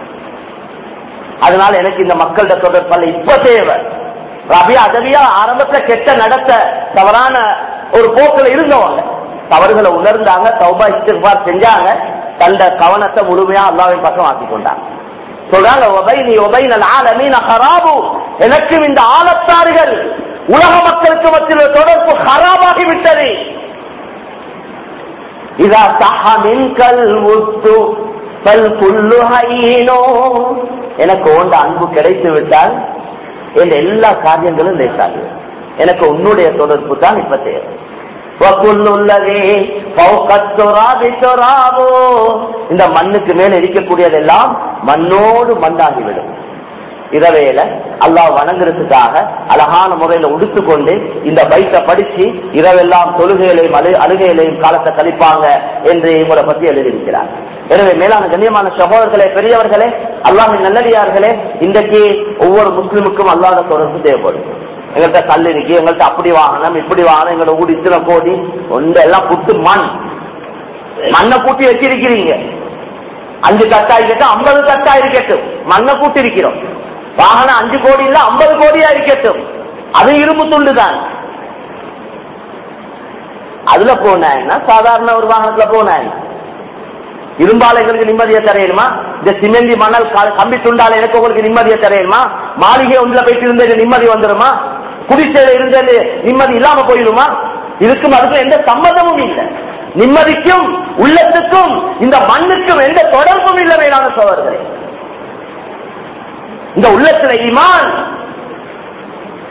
அதனால எனக்கு இந்த மக்கள்கிட்ட தொடர்பல்ல இப்ப தேவை ரபியா அதவியா ஆரம்பத்துல கெட்ட நடத்த தவறான ஒரு போக்குல இருந்தவங்க தவறுகளை உணர்ந்தாங்க தௌபா இஸ்திஃபார் செஞ்சாங்க தந்த கவனத்தை முழுமையா அல்லாவின் பக்கம் ஆக்கி கொண்டாங்க சொல்றாங்க ஒபைனி ஒபைனல் ஆலமீன ஹராபு எனக்கும் இந்த ஆலத்தார்கள் உலக மக்களுக்கு மத்தியில் தொடர்பு ஹராபாகி விட்டது இதா சஹ மின்கல் உத்து பல் புல்லு ஹையினோ எனக்கு உண்ட அன்பு கிடைத்து விட்டால் என் எல்லா காரியங்களும் லேசாகும் எனக்கு உன்னுடைய தொடர்பு தான் இப்ப தேவை وَكُلُّ الَّذِي فَوْقَ التُّرَابِ تُرَابُ. இந்த மண்ணுக்கு மேல இருக்கக்கூடியதெல்லாம் மண்ணோடு மண்ணாகிவிடும் இரவேல அல்லாஹ் வணங்குறதுக்காக அழகான முறையில உடுத்துக்கொண்டு இந்த பைக்கை படிச்சு இரவெல்லாம் தொழுகைகளையும் அழு அழுகைகளையும் காலத்தை கழிப்பாங்க என்று இவரை பத்தி எழுதியிருக்கிறார் எனவே மேலான கண்ணியமான சகோதரர்களே பெரியவர்களே அல்லாஹின் நல்லடியார்களே இன்றைக்கு ஒவ்வொரு முஸ்லிமுக்கும் அல்லாத தொடர்பு தேவைப்படும் எங்கள்கிட்ட கல் இருக்கு எங்கள்கிட்ட அப்படி வாகனம் இப்படி வாகனம் எங்களோட ஊடி இத்தனை கோடி ஒன்று எல்லாம் புட்டு மண் மண்ணை கூட்டி வச்சிருக்கிறீங்க அஞ்சு தட்டா இருக்கட்டும் ஐம்பது தட்டா இருக்கட்டும் மண்ணை கூட்டி இருக்கிறோம் வாகனம் அஞ்சு கோடி இல்ல ஐம்பது கோடியா இருக்கட்டும் அது இரும்பு துண்டு தான் அதுல போனா என்ன சாதாரண ஒரு வாகனத்துல போனா என்ன இரும்பால எங்களுக்கு நிம்மதியை தரையணுமா இந்த சிமெந்தி மணல் கா- கம்பி துண்டால எனக்கு உங்களுக்கு நிம்மதியை தரையணுமா மாளிகை ஒன்றுல போயிட்டு இருந்தது நிம்மதி வந்துருமா குடிசையில இருந்தது நிம்மதி இல்லாம போயிடுமா இதுக்கும் அதுக்கும் எந்த சம்மதமும் இல்லை நிம்மதிக்கும் உள்ளத்துக்கும் இந்த மண்ணுக்கும் எந்த தொடர்பும் இல்லை மேலான சோழர்களே இந்த உள்ளத்துல ஈமான்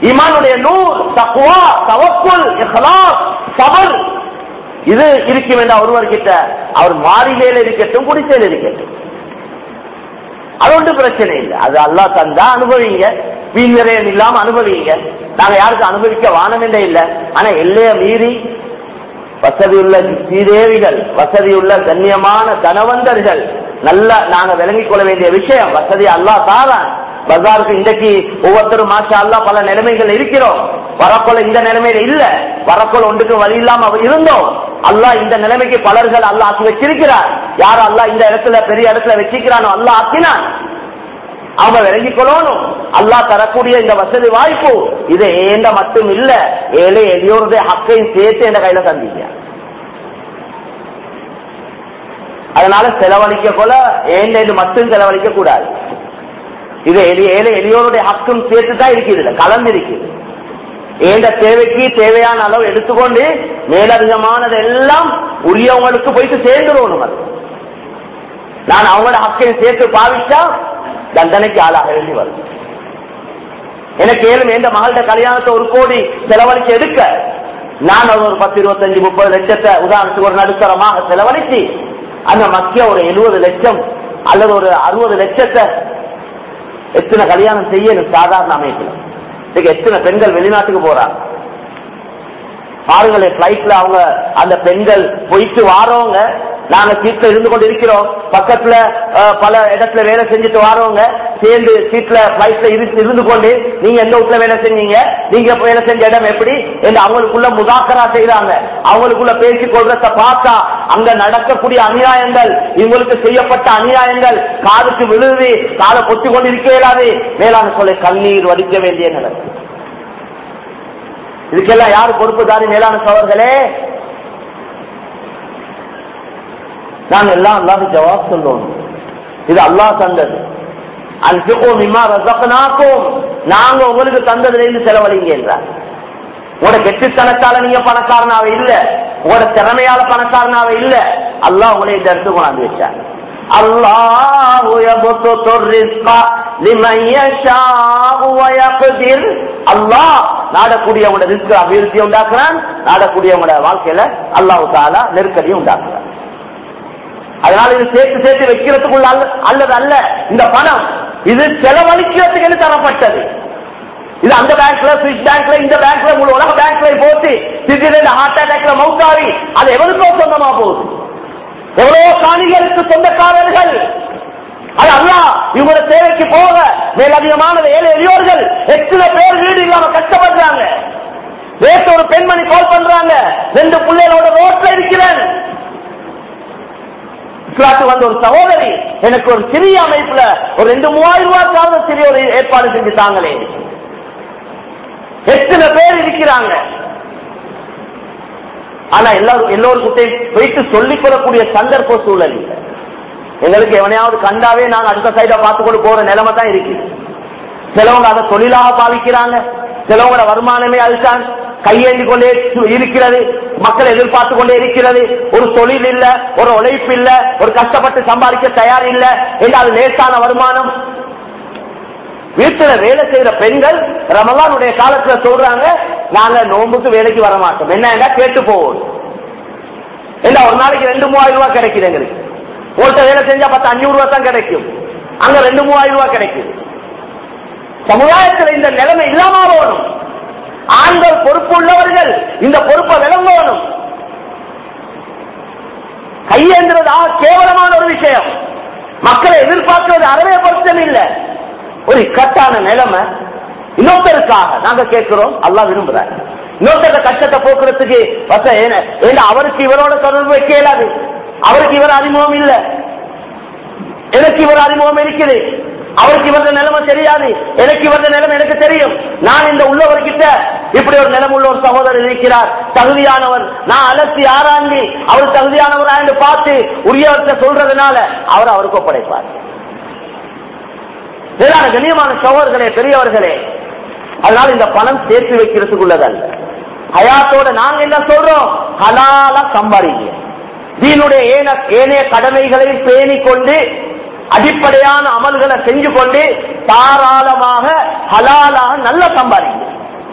ஈமானுடைய நூர் தக்குவா தவக்குல் இஹ்லாஸ் சபர் இது இருக்கும் என்ற ஒருவர் கிட்ட அவர் மாறிலேல இருக்கட்டும் குடிசையில் இருக்கட்டும் அது ஒன்றும் பிரச்சனை இல்லை அது அல்லாஹ் தந்தா அனுபவிங்க வீண் விரயம் இல்லாம அனுபவிங்க நாங்க யாருக்கும் அனுபவிக்க வானமென்றே இல்ல ஆனா எல்லைய மீறி வசதியுள்ள ஸ்ரீதேவிகள் வசதியுள்ள கண்ணியமான தனவந்தர்கள் நல்ல நாங்க விளங்கிக் கொள்ள வேண்டிய விஷயம் வசதி அல்லாஹ் தாரான் பஜாருக்கு இன்றைக்கு ஒவ்வொருத்தரும் மாஷா அல்லா பல நிலைமைகள் இருக்கிறோம் வரக்கொள்ள இந்த நிலைமையில இல்ல வரக்கொள்ள ஒன்றுக்கு வழி இல்லாம இருந்தோம் அல்லாஹ் இந்த நிலைமைக்கு பலர்கள் அல்லாஹ் ஆக்கி வச்சிருக்கிறார் யார் அல்லாஹ் இந்த இடத்துல பெரிய இடத்துல வச்சிருக்கிறானோ அல்லாஹ் ஆக்கினான் அவங்க விளங்கிக் கொள்ளணும் அல்லாஹ் தரக்கூடிய இந்த வசதி வாய்ப்பு இது ஏண்ட மட்டும் இல்ல ஏழை எளியோருடைய ஹக்கையும் சேர்த்து என்ற கையில தந்தீங்க அதனால செலவழிக்க கொள்ள ஏண்ட இது மட்டும் செலவழிக்க கூடாது இது எளிய ஏழை எளியோருடைய ஹக்கும் சேர்த்து தான் இருக்குது கலந்து இருக்குது ஏண்ட தேவைக்கு தேவையான அளவு எடுத்துக்கொண்டு மேலதிகமானது எல்லாம் உரியவங்களுக்கு போயிட்டு சேர்ந்துடணும் அது நான் அவங்களோட ஹக்கையும் சேர்த்து பாவிச்சா தண்டனைக்கு ஆளாக வேண்டி வரும் எனக்கு ஏழும் எந்த மகள்கிட்ட கல்யாணத்தை ஒரு கோடி செலவழிச்சு எடுக்க நான் அது ஒரு பத்து இருபத்தஞ்சு முப்பது லட்சத்தை உதாரணத்துக்கு ஒரு நடுத்தரமாக செலவழிச்சு அந்த மக்கிய ஒரு எழுபது லட்சம் அல்லது ஒரு அறுபது லட்சத்தை எத்தனை கல்யாணம் செய்யணும் சாதாரண அமைப்புல இன்னைக்கு எத்தனை பெண்கள் வெளிநாட்டுக்கு போறாங்க பாருங்களேன் பிளைட்ல அவங்க அந்த பெண்கள் போயிட்டு வாரவங்க நாங்க சீட்ல இருந்து கொண்டு இருக்கிறோம் பக்கத்துல அஹ், பல இடத்துல வேலை செஞ்சுட்டு வாரவங்க சேர்ந்து சீட்ல பிளைட்ல இருந்து கொண்டு நீங்க எந்த வீட்டுல வேலை செஞ்சீங்க நீங்க இப்ப வேலை செஞ்ச இடம் எப்படி என்று அவங்களுக்குள்ள முதாக்கரா செய்யறாங்க அவங்களுக்குள்ள பேசிக் கொள்றத பார்த்தா அங்க நடக்கக்கூடிய அநியாயங்கள் இவங்களுக்கு செய்யப்பட்ட அநியாயங்கள் காதுக்கு விழுது காதை பொத்தி கொண்டு இருக்க இயலாது மேலான சொல்ல கண்ணீர் வடிக்க வேண்டிய நிலை இதுக்கெல்லாம் யாரு பொறுப்புதாரி மேலான சோழர்களே நாங்க எல்லாம் அல்லாஹ் ஜவாப் சொல்லணும் இது அல்லாஹ் தந்தது அன்பிக்கும் இம்மா ரசப்பனாக்கும் நாங்க உங்களுக்கு தந்ததுல இருந்து செலவழிங்க என்றார் உங்களோட கெட்டுத்தனத்தால நீங்க பணக்காரனாவே இல்ல உங்களோட திறமையால பணக்காரனாவே இல்ல அல்லாஹ் உங்களை இந்த இடத்துக்கு கொண்டாந்து வச்சார் அல்லாஹ் அல்லாஹ் நாடக்கூடியவங்களோட ரிஸ்க் அபிவிருத்தி உண்டாக்குறான் நாடக்கூடியவங்களோட வாழ்க்கையில அல்லாஹு தாலா நெருக்கடியும் உண்டாக்குறான் அதனால இது சேர்த்து சேர்த்து வைக்கிறதுக்குள்ள அல்ல அல்லது அல்ல இந்த பணம் இது செலவழிக்கிறதுக்கு என்று தரப்பட்டது இது அந்த பேங்க்ல சுவிஸ் பேங்க்ல இந்த பேங்க்ல முழு உலக பேங்க்ல போட்டு திடீர்னு ஹார்ட் அட்டாக்ல மவுத்தாவி அது எவனுக்கோ சொந்தமா போகுது எவ்வளவோ காணிகளுக்கு சொந்தக்காரர்கள் அது அல்லா இவங்களோட தேவைக்கு போக மேலதிகமானது ஏழை எளியோர்கள் எத்தனை பேர் வீடு இல்லாம கஷ்டப்படுறாங்க நேற்று ஒரு பெண்மணி கால் பண்றாங்க ரெண்டு பிள்ளைகளோட ரோட்ல இருக்கிறேன் இஸ்லாத்து வந்த ஒரு சகோதரி எனக்கு ஒரு சிறிய அமைப்புல ஒரு ரெண்டு மூவாயிரம் ரூபாய்க்காக சிறிய ஒரு ஏற்பாடு செஞ்சு தாங்களே எத்தனை பேர் இருக்கிறாங்க ஆனா எல்லாரும் எல்லோருக்கிட்டையும் போயிட்டு சொல்லிக் கொள்ளக்கூடிய சந்தர்ப்ப சூழல் இல்லை எங்களுக்கு எவனையாவது கண்டாவே நாங்க அடுத்த சைட பார்த்து கொண்டு போற நிலைமை தான் இருக்கு சிலவங்க அதை தொழிலாக பாவிக்கிறாங்க சிலவங்களோட வருமானமே அதுதான் கையேந்தி கொண்டே இருக்கிறது மக்கள் எதிர்பார்த்து கொண்டே இருக்கிறது ஒரு தொழில் இல்ல ஒரு உழைப்பு இல்ல ஒரு கஷ்டப்பட்டு சம்பாதிக்க தயார் இல்ல என்று அது லேசான வருமானம் வீட்டுல வேலை செய்யற பெண்கள் ரமலானுடைய காலத்துல சொல்றாங்க நாங்க நோம்புக்கு வேலைக்கு வர மாட்டோம் என்ன கேட்டு போவோம் என்ன ஒரு நாளைக்கு ரெண்டு மூவாயிரம் ரூபாய் கிடைக்குது எங்களுக்கு ஒருத்த வேலை செஞ்சா பத்து அஞ்சூறு ரூபாய் தான் கிடைக்கும் அங்க ரெண்டு மூவாயிரம் ரூபாய் கிடைக்குது சமுதாயத்தில் இந்த நிலைமை இல்லாம போகணும் ஆண்கள் பொறுப்பு உள்ளவர்கள் இந்த பொறுப்பை விளங்கணும் கையேந்திரது ஆக கேவலமான ஒரு விஷயம் மக்களை எதிர்பார்க்கிறது அறவே பொருத்தம் இல்ல ஒரு இக்கட்டான நிலைமை இன்னொருத்தருக்காக நாங்க கேட்கிறோம் அல்லாஹ் விரும்புறார் இன்னொருத்தர கஷ்டத்தை போக்குறதுக்கு வச ஏன ஏன்னா அவருக்கு இவரோட தொடர்பு வைக்க இயலாது அவருக்கு இவர் அறிமுகம் இல்ல எனக்கு இவர் அறிமுகம் இருக்குது அவருக்கு இவரது நிலைமை தெரியாது எனக்கு இவரது நிலைமை எனக்கு தெரியும் நான் இந்த உள்ளவர்கிட்ட இப்படி ஒரு நிலைமை உள்ள ஒரு சகோதரர் இருக்கிறார் தகுதியானவர் நான் அலசி ஆராய்ந்து அவர் தகுதியானவர் என்று பார்த்து உரியவர்கிட்ட சொல்றதுனால அவர் அவருக்கு ஒப்படைப்பார் வேளாண் கண்ணியமான சகோதரர்களே பெரியவர்களே அதனால இந்த பணம் சேர்த்து வைக்கிறதுக்குள்ளதல்ல ஹயாத்தோட நாங்க என்ன சொல்றோம் ஹலாலா சம்பாதிங்க தீனுடைய ஏன ஏனைய கடமைகளை பேணிக் கொண்டு அடிப்படையான அமல்களை செஞ்சு கொண்டு தாராளமாக ஹலாலாக நல்ல சம்பாதிங்க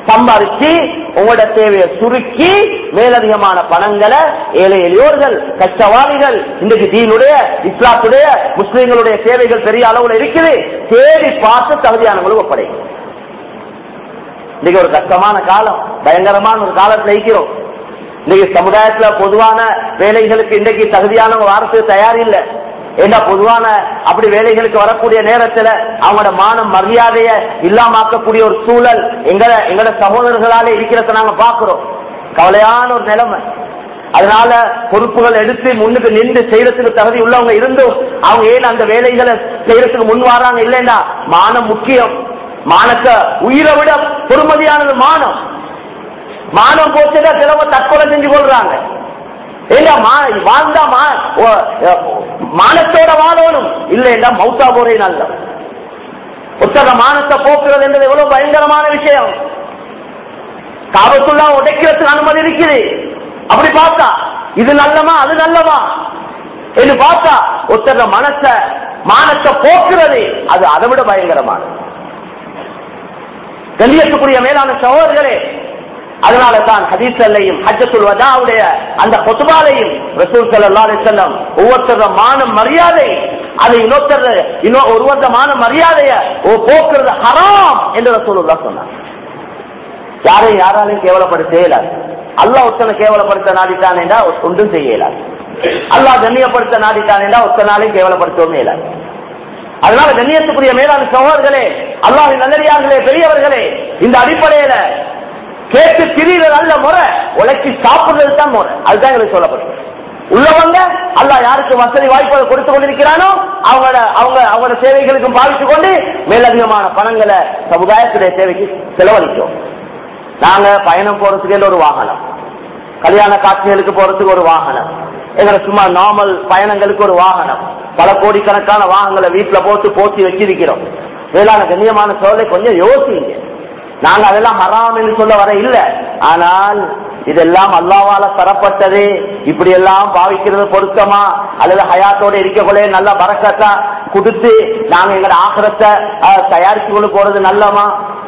சம்பாதிச்சு உங்களோட தேவையை சுருக்கி மேலதிகமான பணங்களை ஏழை எளியோர்கள் கஷ்டவாளிகள் இன்றைக்கு தீனுடைய இஸ்லாத்துடைய முஸ்லிம்களுடைய தேவைகள் பெரிய அளவுல இருக்குது தேடி பார்த்து தகுதியானவங்களுக்கு ஒப்படைக்கும் இன்னைக்கு ஒரு கஷ்டமான காலம் பயங்கரமான ஒரு காலத்துல இருக்கிறோம் இன்னைக்கு சமுதாயத்துல பொதுவான வேலைகளுக்கு இன்றைக்கு தகுதியானவங்க வாரத்துக்கு தயார் இல்லை ஏன்னா பொதுவான அப்படி வேலைகளுக்கு வரக்கூடிய நேரத்துல அவங்களோட மானம் மரியாதைய இல்லாமக்கக்கூடிய ஒரு சூழல் எங்கட எங்கட சகோதரர்களால இருக்கிறத நாங்க பாக்குறோம் கவலையான ஒரு நிலைமை அதனால பொறுப்புகள் எடுத்து முன்னுக்கு நின்று செய்யறதுக்கு தகுதி உள்ளவங்க இருந்தும் அவங்க ஏன் அந்த வேலைகளை செய்யறதுக்கு முன் வராங்க இல்லைன்னா மானம் முக்கியம் மானத்தை உயிரை விட பொறுமதியானது மானம் மானம் போச்சுன்னா சிலவங்க தற்கொலை செஞ்சு கொள்றாங்க ஏங்க மா- வாழ்ந்தா மா- ஓ- மானத்தோட வாழணும் இல்லைன்னா மௌத்தா போரே நல்ல புத்தக மானத்தை போக்குறது என்பது எவ்வளவு பயங்கரமான விஷயம் காபத்துள்ளா உடைக்கிறதுக்கு அனுமதி இருக்குது அப்படி பார்த்தா இது நல்லமா அது நல்லமா என்று பார்த்தா ஒருத்தர மனச மானத்தை போக்குறது அது அதை விட பயங்கரமானது கண்ணியத்துக்குரிய மேலான சகோதரர்களே அதனால தான் ஹதீசல்லையும் ஹஜ்ஜத்துல் வதாவுடைய அந்த கொத்துபாலையும் ரசூல் ஸல்லல்லாஹு அலைஹி வஸல்லம் ஒவ்வொருத்தர மானம் மரியாதை அதை இன்னொருத்தர் இன்னொரு ஒருவர மான மரியாதைய ஓ போக்குறது ஹராம் என்று ரசூலுல்லாஹ் சொன்னார் யாரையும் யாராலையும் கேவலப்படுத்த இயலாது அல்லாஹ் ஒருத்தனை கேவலப்படுத்த நாடிட்டான் என்றா ஒன்றும் செய்ய இயலாது அல்லாஹ் கண்ணியப்படுத்த நாடிட்டான் என்றா ஒத்தனாலையும் கேவலப்படுத்தவும் இயலாது அதனால கண்ணியத்துக்குரிய மேலான சகோதரர்களே அல்லாஹின் நல்லடியார்களே பெரியவர்களே இந்த அடிப்படையில கேட்டு திரியிற நல்ல முறை உழைச்சி சாப்பிடுறது தான் முறை அதுதான் எங்களுக்கு சொல்லப்படும் உள்ளவங்க அல்லாஹ் யாருக்கு வசதி வாய்ப்புகளை கொடுத்து கொண்டிருக்கிறானோ அவங்களோட அவங்க அவங்களோட சேவைகளுக்கும் பாவித்துக் கொண்டு மேலதிகமான பணங்களை சமுதாயத்துடைய சேவைக்கு செலவழிக்கும் நாங்க பயணம் போறதுக்கு ஒரு வாகனம் கல்யாண காட்சிகளுக்கு போறதுக்கு ஒரு வாகனம் எங்களை சும்மா நார்மல் பயணங்களுக்கு ஒரு வாகனம் பல கோடிக்கணக்கான வாகனங்களை வீட்டுல போட்டு போட்டி வச்சிருக்கிறோம் வேளாண் கண்ணியமான சோழலை கொஞ்சம் யோசிங்க நாங்க அதெல்லாம் ஹராம் என்று சொல்ல வர இல்ல ஆனால் இதெல்லாம் அல்லாவால தரப்பட்டது இப்படி எல்லாம் பாவிக்கிறது பொருத்தமா அல்லது ஹயாத்தோட இருக்கக்குள்ளே நல்ல பறக்கத்தா கொடுத்து நாங்க எங்களோட ஆக்கிரத்தை அஹ், தயாரிச்சு கொண்டு போறது நல்லமா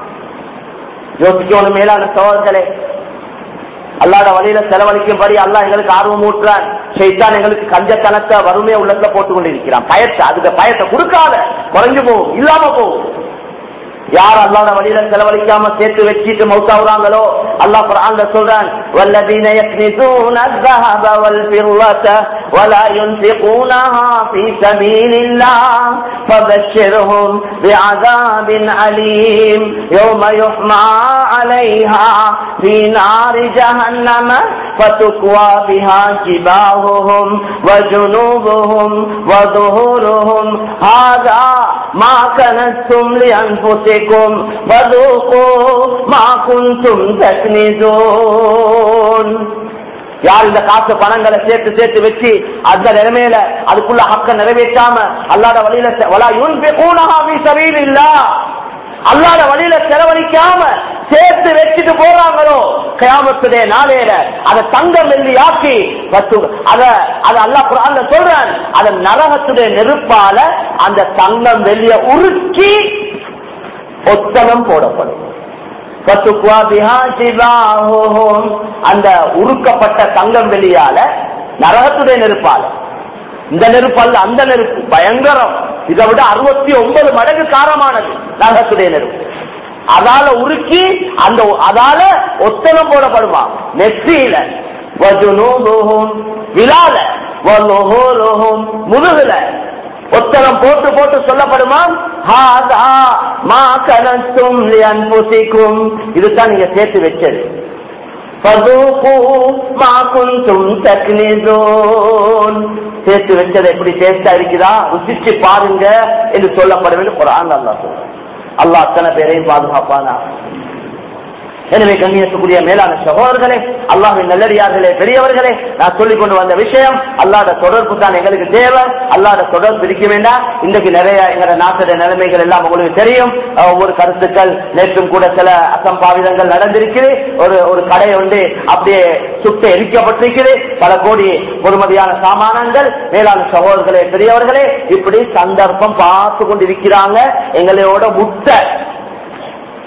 யோசிக்கணும் மேலான சோழர்களே அல்லாத வழியில செலவழிக்கும்படி அல்லாஹ் எங்களுக்கு ஆர்வம் ஊட்டுறான் ஷைத்தான் எங்களுக்கு கஞ்சத்தனத்தை வறுமையை உள்ளத்துல போட்டுக் கொண்டிருக்கிறான் பயத்தை அதுக்கு பயத்தை கொடுக்காத குறைஞ்சு போகும் இல்லாம போகும் யார் அல்லாத வழியில செலவழிக்காம சேர்த்து வச்சிட்டு மௌத்தாவுறாங்களோ அல்லாஹ் குர்ஆன்ல சொல்றான் والذين يكنزون الذهب والفضة ولا ينفقونها في سبيل الله فبشرهم بعذاب أليم يوم يحمى عليها في نار جهنم فتكوى بها جباههم وجنوبهم وظهورهم هذا ما كنتم لأنفسكم فذوقوا ما كنتم تكنزون யார் இந்த காசு பணங்களை சேர்த்து சேர்த்து வச்சு அந்த நிலைமையில அதுக்குள்ள ஹக்க நிறைவேற்றாம அல்லாத வழியில செ- வலா யுன்ஃபிகூனஹா ஃபீ சபீலில்லாஹ் அல்லாத வழியில செலவழிக்காம சேர்த்து வச்சுட்டு போறாங்களோ கயாமத்துடைய நாளையில அதை தங்கம் வெள்ளி ஆக்கி பத்து- அத அத அல்லாஹ் குர்ஆன்ல சொல்றான் அத நரகத்துடைய நெருப்பால அந்த தங்கம் வெள்ளிய உருக்கி ஒத்தனம் போடப்படும் பத்துக்குவா பிஹா ஜிபாஹுஹும். அந்த உருக்கப்பட்ட தங்கம் வெளியால நரகத்துடைய நெருப்பால இந்த நெருப்பு அல்ல அந்த நெருப்பு பயங்கரம் இதை விட அறுபத்தி ஒன்பது மடங்கு காரமானது நரகத்துடைய நெருப்பு அதால உருக்கி அந்த அதால ஒத்தனம் போடப்படுமா நெற்றியில வஜுனூபுஹும் விழால வலுஹுருஹும் முதுகுல ஒத்தனம் போட்டு போட்டு சொல்லப்படுமா ஹாதா மா கனத்தும் லியன்புசிக்கும் இதுதான் நீங்க சேர்த்து வச்சது فذوقوا ما كنتم تكنزون சேர்த்து வச்சது எப்படி டேஸ்டா இருக்குதா ருசிச்சு பாருங்க என்று சொல்லப்பட வேண்டும் குரான் அல்லாஹ் சொல்றான் அல்லாஹ் அத்தனை பேரையும் பாதுகாப்பானா எனவே கண்ணியத்துக்குரிய மேலான சகோதரர்களே அல்லாஹின் நல்லடியார்களே பெரியவர்களே நான் சொல்லிக் கொண்டு வந்த விஷயம் அல்லாத தொடர்பு தான் எங்களுக்கு தேவை அல்லாத தொடர்பு இருக்க வேண்டாம் இன்றைக்கு நிறைய எங்களோட நாட்டுடைய நிலைமைகள் எல்லாம் உங்களுக்கு தெரியும் அஹ், ஒவ்வொரு கருத்துக்கள் நேற்றும் கூட சில அசம்பாவிதங்கள் நடந்திருக்குது ஒரு ஒரு கடை உண்டு அப்படியே சுட்டு எரிக்கப்பட்டிருக்குது பல கோடி பொறுமதியான சாமானங்கள் மேலான சகோதரர்களே பெரியவர்களே இப்படி சந்தர்ப்பம் பார்த்து கொண்டிருக்கிறாங்க எங்களோட முட்டை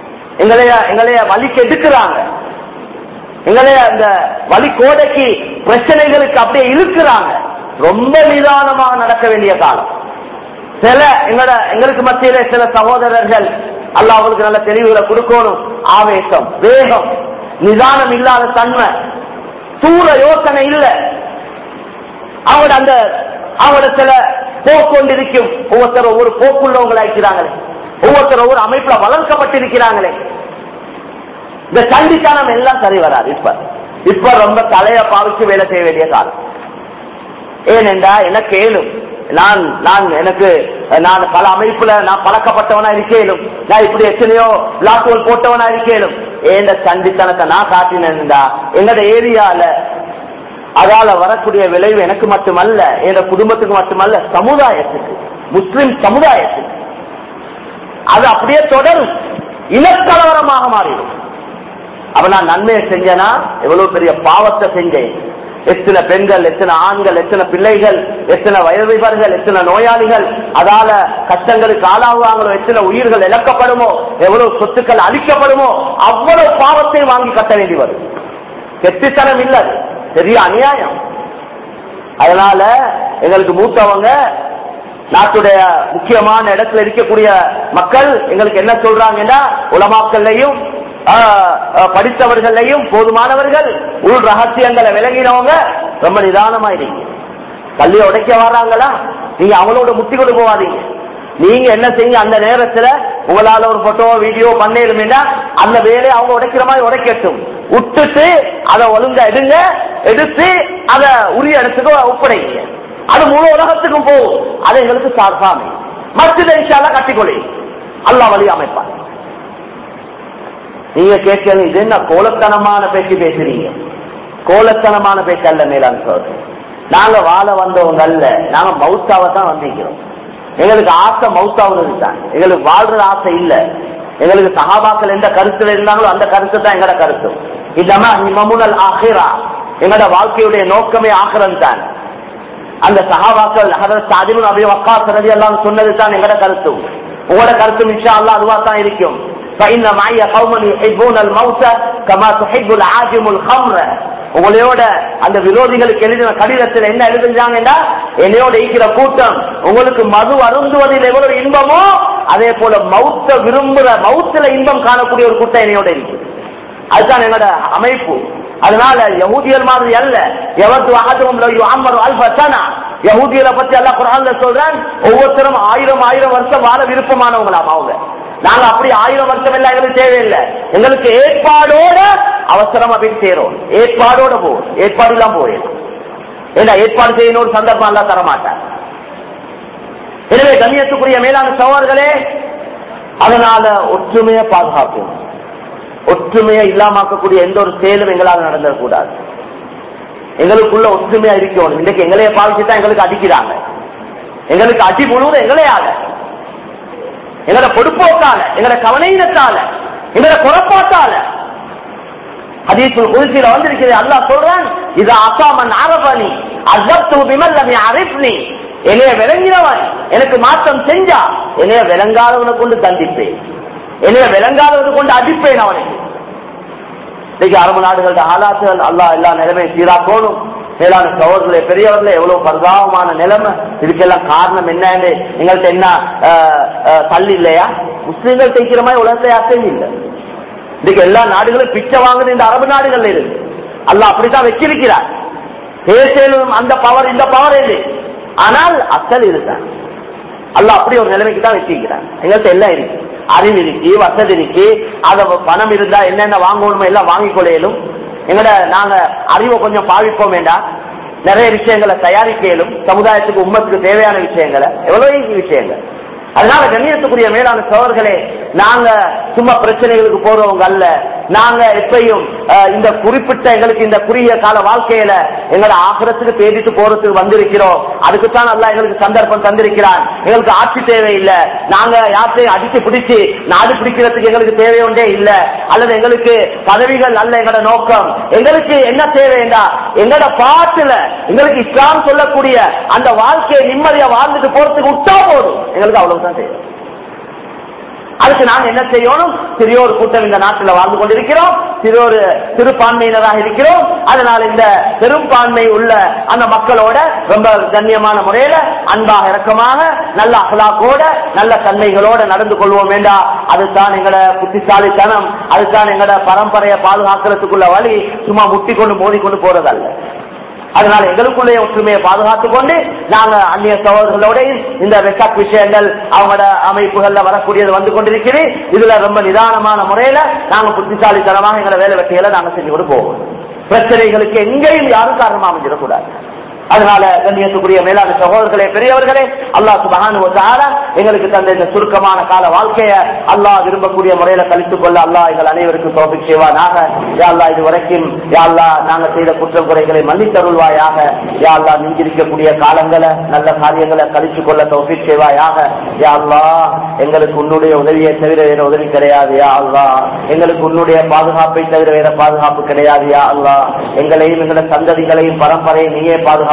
எங்களைய எங்களைய வலிக்கு எடுக்கிறாங்க எங்களைய அந்த வலி கோடைக்கு பிரச்சனைகளுக்கு அப்படியே இழுக்கிறாங்க ரொம்ப நிதானமாக நடக்க வேண்டிய காலம் சில எங்கட எங்களுக்கு மத்தியில சில சகோதரர்கள் அல்லாஹ் அவங்களுக்கு நல்ல தெளிவுகளை கொடுக்கணும் ஆவேசம் வேகம் நிதானம் இல்லாத தன்மை தூர யோசனை இல்ல அவங்களோட அந்த அவங்களோட சில போக்கொண்டிருக்கும் ஒவ்வொருத்தர் ஒவ்வொரு போக்குள்ளவங்களா இருக்கிறாங்களே ஒவ்வொருத்தர் ஒவ்வொரு அமைப்புல வளர்க்கப்பட்டிருக்கிறாங்களே இந்த சண்டித்தனம் எல்லாம் சரி வராது இப்ப இப்ப ரொம்ப தலைய பாவிச்சு வேலை செய்ய வேண்டிய காலம் ஏனென்றா எனக்கு ஏழும் நான் நான் எனக்கு நான் பல அமைப்புல நான் பழக்கப்பட்டவனா இருக்கேனும் நான் இப்படி எத்தனையோ பிளாக்ஹோல் போட்டவனா இருக்கேனும் ஏண்ட சண்டித்தனத்தை நான் காட்டினேன்டா எங்கட ஏரியால அதால வரக்கூடிய விளைவு எனக்கு மட்டுமல்ல என் குடும்பத்துக்கு மட்டுமல்ல சமுதாயத்துக்கு முஸ்லிம் சமுதாயத்துக்கு அது அப்படியே தொடரும் இனக்கலவரமாக மாறிடும் அப்ப நான் நன்மையை செஞ்சேனா எவ்வளவு பெரிய பாவத்தை செஞ்சேன் எத்தனை பெண்கள் எத்தனை ஆண்கள் எத்தனை பிள்ளைகள் எத்தனை வயதிபர்கள் எத்தனை நோயாளிகள் அதால கஷ்டங்களுக்கு ஆளாகுவாங்களோ எத்தனை உயிர்கள் இழக்கப்படுமோ எவ்வளவு சொத்துக்கள் அழிக்கப்படுமோ அவ்வளவு பாவத்தை வாங்கி கட்ட வேண்டி வரும் கெட்டித்தனம் இல்ல அது. பெரிய அநியாயம் அதனால எங்களுக்கு மூத்தவங்க நாட்டுடைய முக்கியமான இடத்துல இருக்கக்கூடிய மக்கள் எங்களுக்கு என்ன சொல்றாங்கன்னா உலமாக்கள்லையும் ஆஹ், ஆஹ், படித்தவர்களையும் போதுமானவர்கள் உள் ரகசியங்களை விளங்கினவங்க ரொம்ப நிதானமா இருங்க கல்வியை உடைக்க வர்றாங்களா நீங்க அவங்களோட முட்டி கொண்டு போவாதீங்க நீங்க என்ன செய்யுங்க அந்த நேரத்துல உங்களால ஒரு போட்டோ வீடியோ பண்ணேருமேனா அந்த வேலையை அவங்க உடைக்கிற மாதிரி உடைக்கட்டும் விட்டுட்டு அதை ஒழுங்கா எடுங்க எடுத்து அதை உரிய இடத்துக்கு ஒப்படைங்க அது முழு உலகத்துக்கும் போகும் அது எங்களுக்கு சார்பாமை மற்ற இன்ஷால்லா கட்டிக்கொள்ளி அல்லாஹ் வழி அமைப்பான் நீங்க கேட்கறது இது என்ன கோலத்தனமான பேச்சு பேசுறீங்க கோலத்தனமான பேச்சு அல்ல மேலான் சொல்றேன் நாங்க வாழ வந்தவங்க அல்ல நாங்க மவுத்தாவை தான் வந்திருக்கிறோம் எங்களுக்கு ஆசை மவுத்தாவது தான் எங்களுக்கு வாழ்ற ஆசை இல்ல எங்களுக்கு சகாபாக்கள் எந்த கருத்துல இருந்தாங்களோ அந்த கருத்து தான் எங்கட கருத்து இதமா மமுனல் ஆகிரா எங்கட வாழ்க்கையுடைய நோக்கமே ஆகிரம் தான் அந்த சகாபாக்கள் ஹதரத் சாதிமுன் அபி வக்காஸ் ரதி எல்லாம் சொன்னது தான் எங்கட கருத்து உங்களோட கருத்து இன்ஷா அல்லாஹ் அதுவா தான் இருக்கும் فإن معي قوما يحبون الموت كما تحب العاجم الخمر உங்களோட அந்த விரோதிகளுக்கு எழுதின கடிதத்தில் என்ன எழுதுறாங்கன்னா என்னையோட இருக்கிற கூட்டம் உங்களுக்கு மது அருந்துவதில் எவ்வளவு இன்பமோ அதே போல மௌத்த விரும்புற மௌத்துல இன்பம் காணக்கூடிய ஒரு கூட்டம் என்னையோட இருக்கு அதுதான் எங்களோட அமைப்பு அதனால யகூதியல் மாதிரி அல்ல எவத்து அகதும் அம்மரு அல்பத்தானா யகூதியலை பத்தி எல்லாம் குரான்ல சொல்றேன் ஒவ்வொருத்தரும் ஆயிரம் ஆயிரம் வருஷம் வாழ விருப்பமானவங்களாம் அவங்க நாங்க அப்படி ஆயிரம் வருஷம் எல்லாம் எங்களுக்கு தேவையில்லை எங்களுக்கு ஏற்பாடோட அவசரமா போய் சேரும் ஏற்பாடோட போகும் ஏற்பாடு இல்லாம போயிடும் ஏன்னா ஏற்பாடு செய்யணும் ஒரு சந்தர்ப்பம் எல்லாம் தரமாட்டார் எனவே கண்ணியத்துக்குரிய மேலான சோழர்களே அதனால ஒற்றுமையை பாதுகாக்கணும் ஒற்றுமையை இல்லாமக்கக்கூடிய எந்த ஒரு செயலும் எங்களால் நடந்துடக்கூடாது எங்களுக்குள்ள ஒற்றுமையா இருக்கணும் இன்னைக்கு எங்களைய பாவிச்சு தான் எங்களுக்கு அடிக்கிறாங்க எங்களுக்கு அடி முழுவதும் எங்களையால எங்களோட பொடுப்போக்கால எங்களோட கவனையினத்தால எங்களோட குறப்பாட்டால ஹதீசுல் குதிசில வந்திருக்கிறது அல்லாஹ் சொல்றான் இது அசாமன் அரபனி அசப்து பிமல்லமி அரிப்னி என்னைய விளங்கினவன் எனக்கு மாற்றம் செஞ்சா என்னைய விளங்காதவனை கொண்டு தண்டிப்பேன் என்னைய விளங்காதவனை கொண்டு அடிப்பேன் அவனுக்கு இன்னைக்கு அரபு நாடுகளோட ஆலாத்துகள் அல்லாஹ் எல்லா நிலைமையும் சீராக்கணும் மேலான சகோதரர்களே பெரியவர்களே எவ்வளவு பரிதாபமான நிலைமை இதுக்கெல்லாம் காரணம் என்னன்னு எங்கள்கிட்ட என்ன ஆஹ், ஆஹ், தள்ளி இல்லையா முஸ்லீம்கள் தைக்கிற மாதிரி உலகத்தை யாருக்கும் இல்லை இன்னைக்கு எல்லா நாடுகளும் பிச்சை வாங்குது இந்த அரபு நாடுகள்ல இருக்கு அல்லாஹ் அப்படித்தான் வச்சிருக்கிறார் பேசலும் அந்த பவர் இந்த பவர் இல்லை ஆனால் அசல் இதுதான் அல்லாஹ் அப்படி ஒரு நிலைமைக்கு தான் வச்சிருக்கிறார் எங்கள்கிட்ட எல்லாம் இருக்கு அறிவு இருக்கு வசதி இருக்கு அத பணம் இருந்தா என்னென்ன வாங்கணுமோ எல்லாம் வாங்கிக் கொள்ளையிலும் எங்கட நாங்க அறிவை கொஞ்சம் பாவிப்போம் வேண்டாம் நிறைய விஷயங்களை தயாரிக்கலும் சமுதாயத்துக்கு உம்மத்துக்கு தேவையான விஷயங்களை எவ்வளவு விஷயங்கள் அதனால கண்ணியத்துக்குரிய மேலான சோழர்களே நாங்க சும்மா பிரச்சனைகளுக்கு போறவங்க அல்ல நாங்க எப்பயும் அஹ், இந்த குறிப்பிட்ட எங்களுக்கு இந்த குறுகிய கால வாழ்க்கையில எங்களோட ஆகிரத்துக்கு தேடிட்டு போறதுக்கு வந்திருக்கிறோம் அதுக்குத்தான் அல்ல எங்களுக்கு சந்தர்ப்பம் தந்திருக்கிறான் எங்களுக்கு ஆட்சி தேவையில்லை நாங்க யார்த்தையும் அடிச்சு பிடிச்சு நாடு பிடிக்கிறதுக்கு எங்களுக்கு தேவை ஒன்றே இல்ல அல்லது எங்களுக்கு பதவிகள் அல்ல எங்களோட நோக்கம் எங்களுக்கு என்ன தேவைண்டா எங்களோட பாட்டுல எங்களுக்கு இஸ்லாம் சொல்லக்கூடிய அந்த வாழ்க்கையை நிம்மதியா வாழ்ந்துட்டு போறதுக்கு விட்டா போதும் எங்களுக்கு அவ்வளவுதான் தேவை அதுக்கு நாங்க என்ன செய்யணும் சிறியோர் கூட்டம் இந்த நாட்டில் வாழ்ந்து கொண்டிருக்கிறோம் சிறியோர் சிறுபான்மையினராக இருக்கிறோம் அதனால் இந்த பெரும்பான்மை உள்ள அந்த மக்களோட ரொம்ப கண்ணியமான முறையில அன்பாக இறக்கமாக நல்ல அகலாக்கோட நல்ல தன்மைகளோட நடந்து கொள்வோம் வேண்டா அதுதான் எங்கட புத்திசாலித்தனம் அதுதான் எங்கட பரம்பரையை பாதுகாக்கிறதுக்குள்ள வழி சும்மா முட்டி கொண்டு மோதி கொண்டு போறதல்ல அதனால எங்களுக்குள்ளே ஒற்றுமையை பாதுகாத்துக் கொண்டு நாங்க அந்நிய சகோதரர்களோட இந்த வெசாக் விஷயங்கள் அவங்களோட அமைப்புகள்ல வரக்கூடியது வந்து கொண்டிருக்கிறது இதுல ரொம்ப நிதானமான முறையில நாங்க புத்திசாலித்தனமாக எங்களை வேலை வெட்டிகளை நாங்க செஞ்சு கொண்டு போவோம் பிரச்சனைகளுக்கு எங்கேயும் யாரும் காரணமா அமைஞ்சிடக்கூடாது அதனால கண்ணியத்துக்குரிய மேலான சகோதரர்களே பெரியவர்களே அல்லாஹ் சுபஹானு வதஆலா எங்களுக்கு தந்த இந்த சுருக்கமான கால வாழ்க்கைய அல்லாஹ் விரும்பக்கூடிய முறையில கழித்துக் கொள்ள அல்லாஹ் எங்கள் அனைவருக்கும் தோப்பிக் செய்வானாக யா அல்லாஹ் இது வரைக்கும் யா அல்லாஹ் நாங்க செய்த குற்றம் குறைகளை மன்னித்தருள்வாயாக யா அல்லாஹ் மிஞ்சிருக்கக்கூடிய காலங்களை நல்ல காரியங்களை கழித்துக் கொள்ள தோப்பிக் செய்வாயாக யா அல்லாஹ் எங்களுக்கு உன்னுடைய உதவியை தவிர வேற உதவி கிடையாது யா அல்லாஹ் எங்களுக்கு உன்னுடைய பாதுகாப்பை தவிர வேற பாதுகாப்பு கிடையாது யா அல்லாஹ் எங்களையும் எங்களோட சந்ததிகளையும் பரம்பரையை நீயே பாதுகாப்பாயாக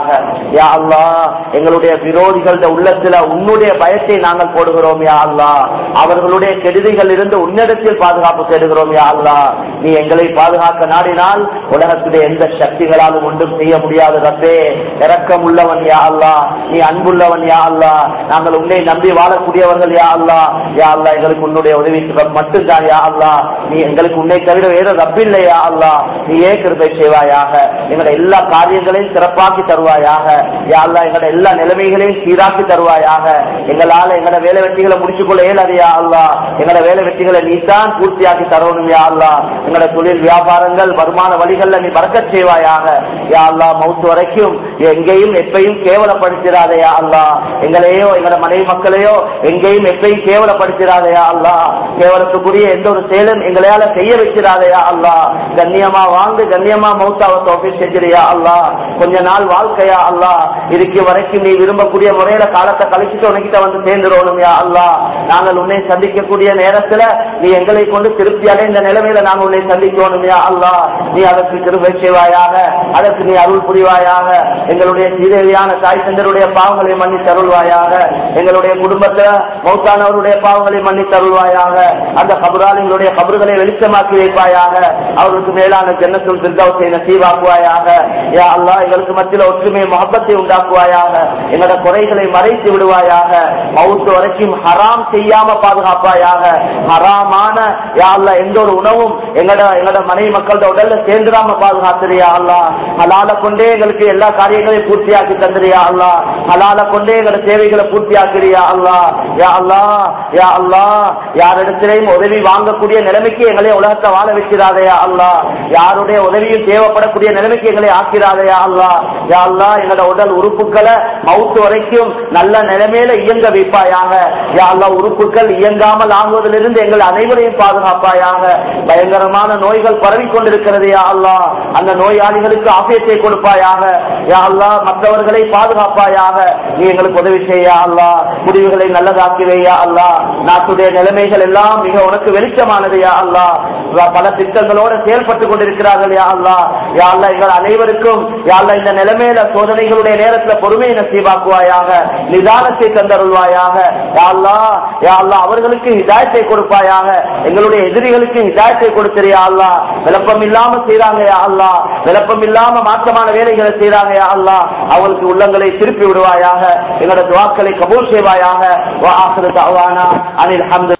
யா அல்லாஹ் எங்களுடைய விரோதிகள உள்ளத்துல உன்னுடைய பயத்தை நாங்கள் போடுகிறோம் யா அல்லாஹ் அவர்களுடைய கெடுதிகள் இருந்து உன்னிடத்தில் பாதுகாப்பு தேடுகிறோம் யா அல்லாஹ் நீ எங்களை பாதுகாக்க நாடினால் உலகத்துடைய எந்த சக்திகளாலும் ஒன்றும் செய்ய முடியாது ரப்பே இரக்கம் உள்ளவன் யா அல்லாஹ் நீ அன்புள்ளவன் யா அல்லாஹ் நாங்கள் உன்னை நம்பி வாழக்கூடியவர்கள் யா அல்லாஹ் யா அல்லாஹ் எங்களுக்கு உன்னுடைய உதவி மட்டும்தான் யா அல்லாஹ் நீ எங்களுக்கு உன்னை தவிர வேற ரப்பில்லை யா அல்லாஹ் நீயே கிருபை செய்வாயாக எங்களுடைய எல்லா காரியங்களையும் சிறப்பாக்கி தருவாயாக யா அல்லாஹ் எங்களுடைய எல்லா நிலைமைகளையும் சீராக்கி தருவாயாக எங்களால எங்களோட வேலை வெட்டிகளை முடிச்சுக்கொள்ள இயலாது யா அல்லாஹ் எங்களோட வேலை வெட்டிகளை நீ தான் பூர்த்தியாக்கி தரணும் யா அல்லாஹ் எங்களோட தொழில் வியாபாரங்கள் வருமான வழிகள்ல நீ பறக்கச் செய்வாயாக யா அல்லாஹ் மவுத்து வரைக்கும் எங்கேயும் எப்பையும் கேவலப்படுத்திடாத யா அல்லாஹ் எங்களையோ எங்களோட மனைவி மக்களையோ எங்கேயும் எப்பையும் கேவலப்படுத்திடாத யா அல்லாஹ் கேவலத்துக்குரிய எந்த ஒரு செயலும் எங்களால செய்ய வச்சிடாதயா அல்லாஹ் கண்ணியமா வாழ்ந்து கண்ணியமா மௌத்தாவ தோப்பி செஞ்சிரியா அல்லாஹ் கொஞ்ச நாள் வாழ்க்கையா அல்லாஹ் இருக்க வரைக்கும் நீ விரும்பக்கூடிய முறையில காலத்தை கழிச்சுட்டு உனக்கிட்ட வந்து சேர்ந்துடணும் யா அல்லாஹ் நாங்கள் உன்னை சந்திக்கக்கூடிய நேரத்துல நீ எங்களை கொண்டு திருப்தி அடைந்த நிலைமையில நாங்கள் உன்னை சந்திக்கணும் யா அல்லாஹ் நீ அதற்கு கிருபை செய்வாயாக அதற்கு நீ அருள் புரிவாயாக எங்களுடைய சீதேவியான தாய் தந்தருடைய பாவங்களை மன்னி தருள்வாயாக எங்களுடைய குடும்பத்துல மௌத்தானவருடைய பாவங்களை மன்னி தருள்வாயாக அந்த கபுராளிகளுடைய கபறுகளை வெளிச்சமாக்கி வைப்பாயாக அவர்களுக்கு மேலான ஜன்னத்துள் திருத்தவத்தை நசீவாக்குவாயாக யா அல்லாஹ் எங்களுக்கு மத்தியில் ஒற்றுமை மகப்பத்தை உண்டாக்குவாயாக எங்களோட குறைகளை மறைத்து விடுவாயாக மவுத்து வரைக்கும் ஹராம் செய்யாம பாதுகாப்பாயாக ஹராமான யா அல்லாஹ் எந்த ஒரு உணவும் எங்களோட எங்களோட மனைவி மக்களோட உடல்ல சேர்ந்துடாம பாதுகாத்துறியா அல்லாஹ் ஹலால கொண்டே எங்களுக்கு எல்லா காரியங்களையும் பூர்த்தியாக்கி தந்துறியா அல்லாஹ் ஹலால கொண்டே எங்களோட தேவைகளை பூர்த்தியாக்குறியா அல்லாஹ் யா அல்லாஹ் யா அல்லாஹ் யாரிடத்திலையும் உதவி வாங்கக்கூடிய நிலைமைக்கு எங்களை உலகத்தை வாழ வைக்கிறாதையா அல்லாஹ் யாருடைய உதவியும் தேவைப்படக்கூடிய நிலைமைக்கு எங்களை ஆக்கிறாதையா அல்லாஹ் யா அல்லாஹ் எங்களோட உடல் உறுப்புகளை மவுத்து வரைக்கும் நல்ல நிலைமையில இயங்க வைப்பாயாக யா அல்லாஹ் உறுப்புகள் இயங்காமல் ஆகுவதிலிருந்து எங்கள் அனைவரையும் பாதுகாப்பாயாக பயங்கரமான நோய்கள் பரவி கொண்டிருக்கிறது யா அல்லாஹ் அந்த நோயாளிகளுக்கு ஆபியத்தை கொடுப்பாயாக யா அல்லாஹ் மற்றவர்களை பாதுகாப்பாயாக நீ எங்களுக்கு உதவி செய்ய அல்லாஹ் முடிவுகளை நல்லதாக்கி வையா அல்லாஹ் நாட்டுடைய நிலைமைகள் எல்லாம் மிக உனக்கு வெளிச்சமானது யா அல்லாஹ் பல திட்டங்களோட செயல்பட்டு கொண்டிருக்கிறார்கள் யா அல்லாஹ் யா அல்லாஹ் எங்கள் அனைவருக்கும் யா அல்லாஹ் இந்த நிலைமையில சோதனைகளுடைய நேரத்துல பொறுமையை நசீவாக்குவாயாக நிதானத்தை தந்தருள்வாயாக யா அல்லாஹ் யா அல்லாஹ் அவர்களுக்கு ஹிதாயத்தை கொடுப்பாயாக எங்களுடைய எதிரிகளுக்கு ஹிதாயத்தை கொடுத்திரியா அல்லாஹ் விளப்பம் இல்லாம செய்றாங்க யா அல்லாஹ் விளப்பம் இல்லாம மாற்றமான வேலைகளை செய்றாங்க யா அல்லாஹ் அவங்களுக்கு உள்ளங்களை திருப்பி விடுவாயாக எங்களோட துவாக்களை கபூல் செய்வாயாக வா ஆசிரு தஅவானா அனில் ஹம்து